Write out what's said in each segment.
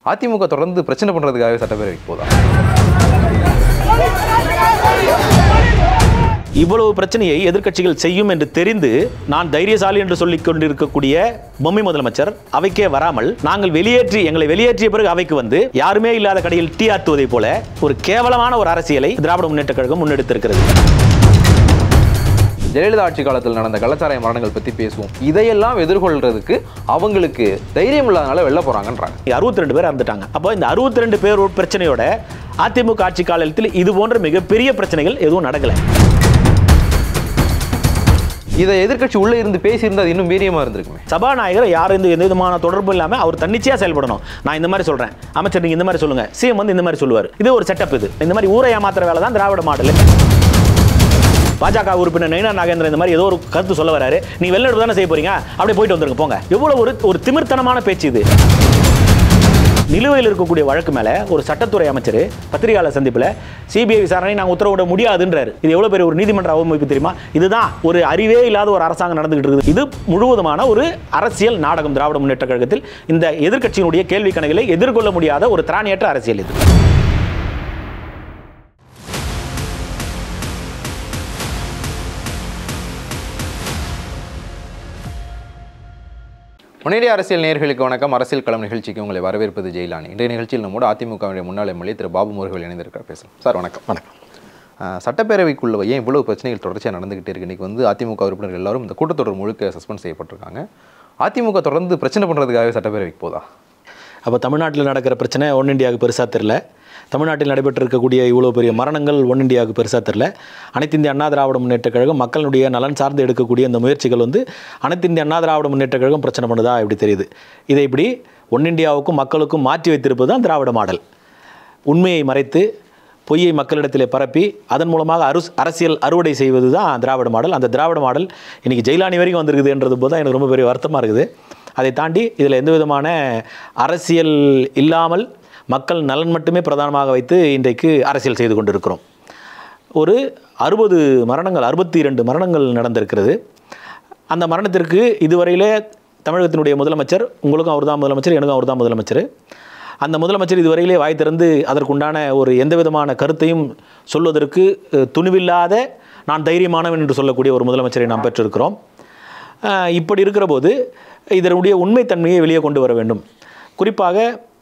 அதிமுக தொடர்ந்து பிரச்சனை பண்றதுக்காகவே சட்டப்பேரவைக்கு போதா இவ்வளவு பிரச்சனையை எதிர்க்கட்சிகள் செய்யும் என்று தெரிந்து நான் தைரியசாலி என்று சொல்லிக் கொண்டிருக்கக்கூடிய பொம்மை முதலமைச்சர் அவைக்கே வராமல் நாங்கள் வெளியேற்றி எங்களை வெளியேற்றிய பிறகு அவைக்கு வந்து யாருமே இல்லாத கடையில் டீ ஆத்துவதை போல ஒரு கேவலமான ஒரு அரசியலை திராவிட முன்னேற்ற கழகம் முன்னெடுத்திருக்கிறது ஜெயலலிதா ஆட்சி காலத்தில் நடந்த கள்ளச்சாராய மரணங்கள் பத்தி பேசுவோம் இதையெல்லாம் எதிர்கொள்றதுக்கு அவங்களுக்கு தைரியம் இல்லாதனால வெளில போறாங்கன்றாங்க அறுபத்தி ரெண்டு பேர் இறந்துட்டாங்க அப்போ இந்த அறுபத்தி ரெண்டு பேர் பிரச்சனையோட அதிமுக ஆட்சி காலத்தில் இது போன்ற மிகப்பெரிய பிரச்சனைகள் எதுவும் நடக்கலை இதை எதிர்க்கட்சி உள்ள இருந்து பேசியிருந்தா அது இன்னும் வீரியமா இருந்திருக்குமே சபாநாயகர் யார் எந்த எந்த விதமான தொடர்பு இல்லாமல் அவர் தன்னிச்சையாக செயல்படணும் நான் இந்த மாதிரி சொல்கிறேன் அமைச்சர் நீங்கள் இந்த மாதிரி சொல்லுங்கள் சிஎம் வந்து இந்த மாதிரி சொல்லுவார் இது ஒரு செட்டப் இது இந்த மாதிரி ஊரை ஏமாத்துற வேலை தான் திராவிட மாடல் பாஜக உறுப்பினர் நயினா நாகேந்திரன் இந்த மாதிரி ஏதோ ஒரு கருத்து சொல்ல வராரு நீ வெளிநடப்பு தானே செய்ய போறீங்க அப்படியே போயிட்டு வந்துருங்க போங்க எவ்வளவு ஒரு ஒரு திமிர்த்தனமான பேச்சு இது நிலுவையில் இருக்கக்கூடிய வழக்கு மேல ஒரு சட்டத்துறை அமைச்சர் பத்திரிகையாளர் சந்திப்பில் சிபிஐ விசாரணை நாங்கள் உத்தரவிட முடியாதுன்றாரு இது எவ்வளவு பெரிய ஒரு நீதிமன்ற அவமதிப்பு தெரியுமா இதுதான் ஒரு அறிவே இல்லாத ஒரு அரசாங்கம் நடந்துகிட்டு இருக்குது இது முழுவதுமான ஒரு அரசியல் நாடகம் திராவிட முன்னேற்ற கழகத்தில் இந்த எதிர்க்கட்சியினுடைய கேள்வி கணக்குகளை எதிர்கொள்ள முடியாத ஒரு திராணியற்ற அரசியல் இது முன்னேறிய அரசியல் நேயர்களுக்கு வணக்கம் அரசியல் களம் நிகழ்ச்சிக்கு உங்களை வரவேற்பது ஜெயிலானி இன்றைய நிகழ்ச்சியில் நம்மோடு அதிமுகவுடைய முன்னாள் எம்எல்ஏ திரு பாபு முருகல் இணைந்திருக்கார் பேசலாம் சார் வணக்கம் வணக்கம் ஆஹ் சட்டப்பேரவைக்குள்ள ஏன் இவ்வளவு பிரச்சனைகள் தொடர்ச்சியாக நடந்துகிட்டே இருக்கு இன்னைக்கு வந்து அதிமுக உறுப்பினர்கள் எல்லாரும் இந்த கூட்டத்தொடர் முழுக்க சஸ்பெண்ட் செய்யப்பட்டிருக்காங்க அதிமுக தொடர்ந்து பிரச்சனை பண்றதுக்காகவே சட்டப்பேரவைக்கு போதா அப்போ தமிழ்நாட்டில் நடக்கிற பிரச்சனை ஒன் இந்தியாவுக்கு பெருசாக தெரில தமிழ்நாட்டில் நடைபெற்றிருக்கக்கூடிய இவ்வளோ பெரிய மரணங்கள் ஒன் இந்தியாவுக்கு பெருசாக தெரில அனைத்து இந்திய அண்ணா திராவிட முன்னேற்ற கழகம் மக்களுடைய நலன் சார்ந்து எடுக்கக்கூடிய இந்த முயற்சிகள் வந்து அனைத்து இந்திய அண்ணா திராவிட முன்னேற்ற கழகம் பிரச்சனை பண்ணுதா இப்படி தெரியுது இதை இப்படி ஒன் இந்தியாவுக்கும் மக்களுக்கும் மாற்றி வைத்திருப்பது தான் திராவிட மாடல் உண்மையை மறைத்து பொய்யை மக்களிடத்திலே பரப்பி அதன் மூலமாக அரு அரசியல் அறுவடை செய்வது தான் திராவிட மாடல் அந்த திராவிட மாடல் இன்றைக்கி ஜெயிலானி வரைக்கும் வந்திருக்குதுன்றது போது தான் எனக்கு ரொம்ப பெரிய வருத்தமாக இருக்குது அதை தாண்டி இதில் எந்த விதமான அரசியல் இல்லாமல் மக்கள் நலன் மட்டுமே பிரதானமாக வைத்து இன்றைக்கு அரசியல் செய்து கொண்டிருக்கிறோம் ஒரு அறுபது மரணங்கள் அறுபத்தி இரண்டு மரணங்கள் நடந்திருக்கிறது அந்த மரணத்திற்கு இதுவரையிலே தமிழகத்தினுடைய முதலமைச்சர் உங்களுக்கும் அவர் தான் முதலமைச்சர் எனக்கும் அவர் தான் முதலமைச்சர் அந்த முதலமைச்சர் இதுவரையிலே வாய் திறந்து அதற்குண்டான ஒரு எந்த விதமான கருத்தையும் சொல்வதற்கு அஹ், துணிவில்லாத நான் தைரியமானவன் என்று சொல்லக்கூடிய ஒரு முதலமைச்சரை நாம் பெற்றிருக்கிறோம் அஹ், இப்படி இருக்கிற போது இதனுடைய உண்மைத்தன்மையை வெளியே கொண்டு வர வேண்டும் குறிப்பாக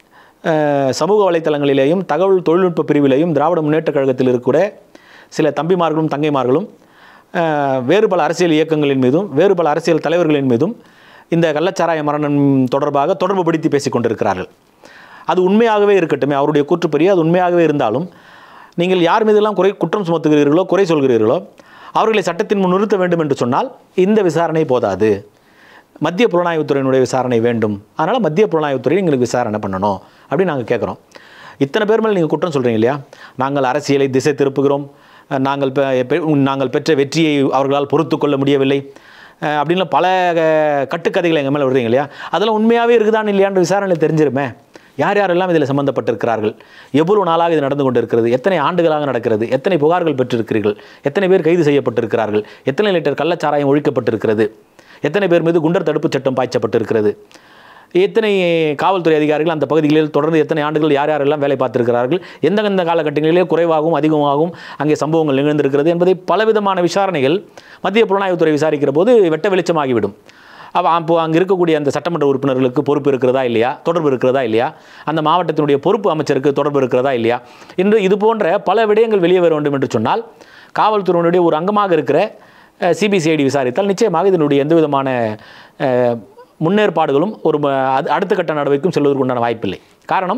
அஹ், சமூக வலைத்தளங்களிலேயும் தகவல் தொழில்நுட்ப பிரிவிலேயும் திராவிட முன்னேற்ற கழகத்தில் இருக்கக்கூடிய சில தம்பிமார்களும் தங்கைமார்களும் அஹ், வேறு பல அரசியல் இயக்கங்களின் மீதும் வேறு பல அரசியல் தலைவர்களின் மீதும் இந்த கள்ளச்சாராய மரணம் தொடர்பாக தொடர்பு படுத்தி பேசிக் கொண்டிருக்கிறார்கள் அது உண்மையாகவே இருக்கட்டுமே அவருடைய கூற்றுப்படி அது உண்மையாகவே இருந்தாலும் நீங்கள் யார் மீதெல்லாம் குறை குற்றம் சுமத்துகிறீர்களோ குறை சொல்கிறீர்களோ அவர்களை சட்டத்தின் முன் நிறுத்த வேண்டும் என்று சொன்னால் இந்த விசாரணை போதாது மத்திய புலனாய்வுத்துறையினுடைய விசாரணை வேண்டும் அதனால் மத்திய புலனாய்வுத்துறை எங்களுக்கு விசாரணை பண்ணணும் அப்படின்னு நாங்கள் கேட்குறோம் இத்தனை பேர் மேலே நீங்கள் குற்றம் சொல்கிறீங்க இல்லையா நாங்கள் அரசியலை திசை திருப்புகிறோம் அஹ் நாங்கள் பெ- பெ- நாங்கள் பெற்ற வெற்றியை அவர்களால் பொறுத்து கொள்ள முடியவில்லை அஹ் அப்படின்லாம் பல அஹ், கட்டுக்கதைகள் எங்கள் மேலே விடுறீங்க இல்லையா அதெல்லாம் உண்மையாகவே இருக்குதான்னு இல்லையான்ற விசாரணை தெரிஞ்சிருமே யார் யாரெல்லாம் இதில் சம்பந்தப்பட்டிருக்கிறார்கள் எவ்வளவு நாளாக இது நடந்து கொண்டிருக்கிறது எத்தனை ஆண்டுகளாக நடக்கிறது எத்தனை புகார்கள் பெற்றிருக்கிறீர்கள் எத்தனை பேர் கைது செய்யப்பட்டிருக்கிறார்கள் எத்தனை லிட்டர் கள்ளச்சாராயம் ஒழிக்கப்பட்டிருக்கிறது எத்தனை பேர் மீது குண்டர் தடுப்புச் சட்டம் பாய்ச்சப்பட்டிருக்கிறது எத்தனை காவல்துறை அதிகாரிகள் அந்த பகுதிகளில் தொடர்ந்து எத்தனை ஆண்டுகள் யார் யாரெல்லாம் வேலை பார்த்திருக்கிறார்கள் எந்தெந்த காலகட்டங்களிலே குறைவாகவும் அதிகமாகவும் அங்கே சம்பவங்கள் நிகழ்ந்திருக்கிறது என்பதை பலவிதமான விசாரணைகள் மத்திய புலனாய்வுத்துறை விசாரிக்கிற போது வெட்ட வெளிச்சமாகிவிடும் அப்போ அப்போ அங்கே இருக்கக்கூடிய அந்த சட்டமன்ற உறுப்பினர்களுக்கு பொறுப்பு இருக்கிறதா இல்லையா தொடர்பு இருக்கிறதா இல்லையா அந்த மாவட்டத்தினுடைய பொறுப்பு அமைச்சருக்கு தொடர்பு இருக்கிறதா இல்லையா இன்று இது போன்ற பல விடயங்கள் வெளியே வர வேண்டும் என்று சொன்னால் காவல்துறையினுடைய ஒரு அங்கமாக இருக்கிற சிபிசிஐடி விசாரித்தால் நிச்சயமாக இதனுடைய எந்த விதமான அஹ், முன்னேற்பாடுகளும் ஒரு ம- அது- அடுத்த கட்ட நடவடிக்கைக்கும் செல்வதற்கு உண்டான வாய்ப்பில்லை காரணம்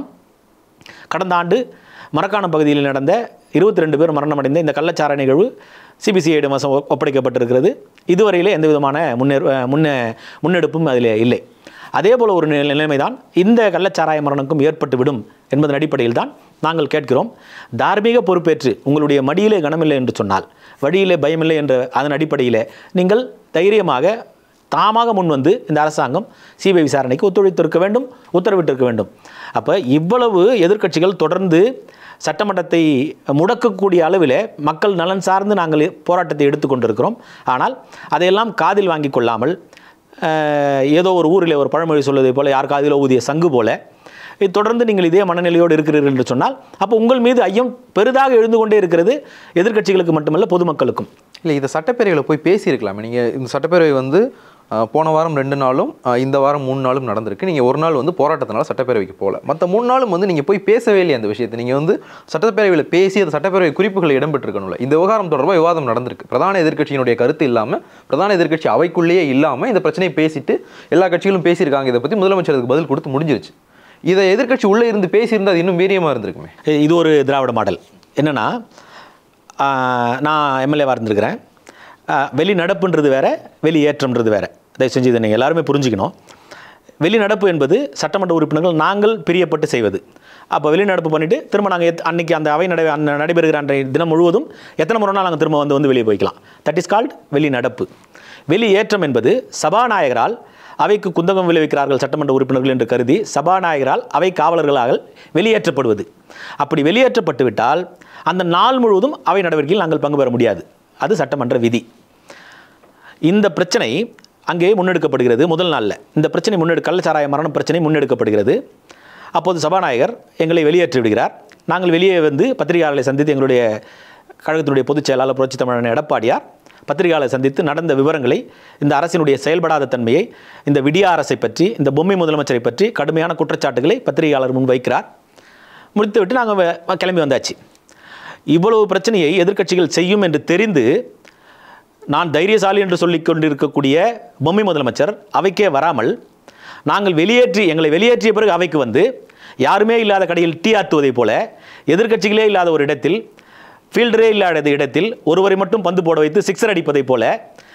கடந்த ஆண்டு மரக்காணம் பகுதியில் நடந்த இருபத்தி ரெண்டு பேர் மரணமடைந்த இந்த கள்ளச்சார நிகழ்வு சிபிசிஐடி வசம் ஒ- ஒப்படைக்கப்பட்டிருக்கிறது இதுவரையிலே எந்த விதமான முன்னேற் அஹ், முன்னே முன்னெடுப்பும் அதில் இல்லை அதே போல் ஒரு நிலை- நிலைமைதான் இந்த கள்ளச்சாராய மரணக்கும் ஏற்பட்டுவிடும் என்பதன் அடிப்படையில் தான் நாங்கள் கேட்கிறோம் தார்மீக பொறுப்பேற்று உங்களுடைய மடியிலே கனமில்லை என்று சொன்னால் வழியிலே பயமில்லை என்ற அதன் அடிப்படையில் நீங்கள் தைரியமாக தாமாக முன் வந்து இந்த அரசாங்கம் சிபிஐ விசாரணைக்கு ஒத்துழைத்திருக்க வேண்டும் உத்தரவிட்டிருக்க வேண்டும் அப்போ இவ்வளவு எதிர்க்கட்சிகள் தொடர்ந்து சட்டமன்றத்தை முடக்கக்கூடிய அளவில் மக்கள் நலன் சார்ந்து நாங்கள் போராட்டத்தை எடுத்துக்கொண்டிருக்கிறோம் ஆனால் அதையெல்லாம் காதில் வாங்கி கொள்ளாமல் அஹ், ஏதோ ஒரு ஊரில் ஒரு பழமொழி சொல்வதை போல யார் காதிலோ ஊதிய சங்கு போல இது தொடர்ந்து நீங்கள் இதே மனநிலையோடு இருக்கிறீர்கள் என்று சொன்னால் அப்போ உங்கள் மீது ஐயம் பெரிதாக எழுந்து கொண்டே இருக்கிறது எதிர்க்கட்சிகளுக்கு மட்டுமல்ல பொதுமக்களுக்கும் இல்லை இதை சட்டப்பேரவையில் போய் பேசியிருக்கலாமே நீங்கள் இந்த சட்டப்பேரவை வந்து அஹ், போன வாரம் ரெண்டு நாளும் அஹ், இந்த வாரம் மூணு நாளும் நடந்திருக்கு நீங்கள் ஒரு நாள் வந்து போராட்டத்தினால சட்டப்பேரவைக்கு போகல மற்ற மூணு நாளும் வந்து நீங்கள் போய் பேசவே இல்லையா அந்த விஷயத்தை நீங்கள் வந்து சட்டப்பேரவையில் பேசி அந்த சட்டப்பேரவை குறிப்புகள் இடம்பெற்றிருக்கணும்ல இந்த விவகாரம் தொடர்பாக விவாதம் நடந்திருக்கு பிரதான எதிர்க்கட்சியினுடைய கருத்து இல்லாமல் பிரதான எதிர்க்கட்சி அவைக்குள்ளேயே இல்லாமல் இந்த பிரச்சனையை பேசிட்டு எல்லா கட்சிகளும் பேசியிருக்காங்க இதை பற்றி முதலமைச்சர் அதுக்கு பதில் கொடுத்து முடிஞ்சிருச்சு இதை எதிர்க்கட்சி உள்ளே இருந்து பேசியிருந்தா அது இன்னும் வீரியமாக இருந்திருக்குமே இ- இது ஒரு திராவிட மாடல் என்னென்னா நான் எம்எல்ஏவாக இருந்திருக்கிறேன் ஆ, வெளி நடப்புன்றது வேற வெளி ஏற்றம்ன்றது வேற தயவு செஞ்சு இதை நீங்கள் எல்லாருமே புரிஞ்சுக்கணும் வெளிநடப்பு என்பது சட்டமன்ற உறுப்பினர்கள் நாங்கள் பிரியப்பட்டு செய்வது அப்போ வெளிநடப்பு பண்ணிவிட்டு திரும்ப நாங்கள் எத் அன்னைக்கு அந்த அவை நடை அந்த நடைபெறுகிற அன்றைய தினம் முழுவதும் எத்தனை முறை நாங்கள் திரும்ப வந்து வந்து வெளியே போய்க்கலாம் தட் இஸ் கால்ட் வெளிநடப்பு வெளியேற்றம் என்பது சபாநாயகரால் அவைக்கு குந்தகம் விளைவிக்கிறார்கள் சட்டமன்ற உறுப்பினர்கள் என்று கருதி சபாநாயகரால் அவை காவலர்களாக வெளியேற்றப்படுவது அப்படி வெளியேற்றப்பட்டு விட்டால் அந்த நாள் முழுவதும் அவை நடவடிக்கையில் நாங்கள் பங்கு பெற முடியாது அது சட்டமன்ற விதி இந்த பிரச்சனை அங்கே முன்னெடுக்கப்படுகிறது முதல் நாளில் இந்த பிரச்சனை முன்னெடு கள்ளச்சாராய மரண பிரச்சனை முன்னெடுக்கப்படுகிறது அப்போது சபாநாயகர் எங்களை வெளியேற்றி விடுகிறார் நாங்கள் வெளியே வந்து பத்திரிகையாளர்களை சந்தித்து எங்களுடைய கழகத்தினுடைய பொதுச் செயலாளர் புரட்சி தமிழன் எடப்பாடியார் பத்திரிகையாளரை சந்தித்து நடந்த விவரங்களை இந்த அரசினுடைய செயல்படாத தன்மையை இந்த விடியா அரசை பற்றி இந்த பொம்மை முதலமைச்சரை பற்றி கடுமையான குற்றச்சாட்டுகளை பத்திரிகையாளர் முன் வைக்கிறார் முடித்துவிட்டு நாங்கள் கிளம்பி வந்தாச்சு இவ்வளவு பிரச்சனையை எதிர்க்கட்சிகள் செய்யும் என்று தெரிந்து நான் தைரியசாலி என்று சொல்லிக் கொண்டிருக்கக்கூடிய பொம்மை முதலமைச்சர் அவைக்கே வராமல் நாங்கள் வெளியேற்றி எங்களை வெளியேற்றிய பிறகு அவைக்கு வந்து யாருமே இல்லாத கடையில் டீ ஆத்துவதைப் போல எதிர்க்கட்சிகளே இல்லாத ஒரு இடத்தில் ஃபீல்டரே இல்லாத இடத்தில் ஒருவரை மட்டும் பந்து போட வைத்து சிக்ஸர் அடிப்பதைப் போல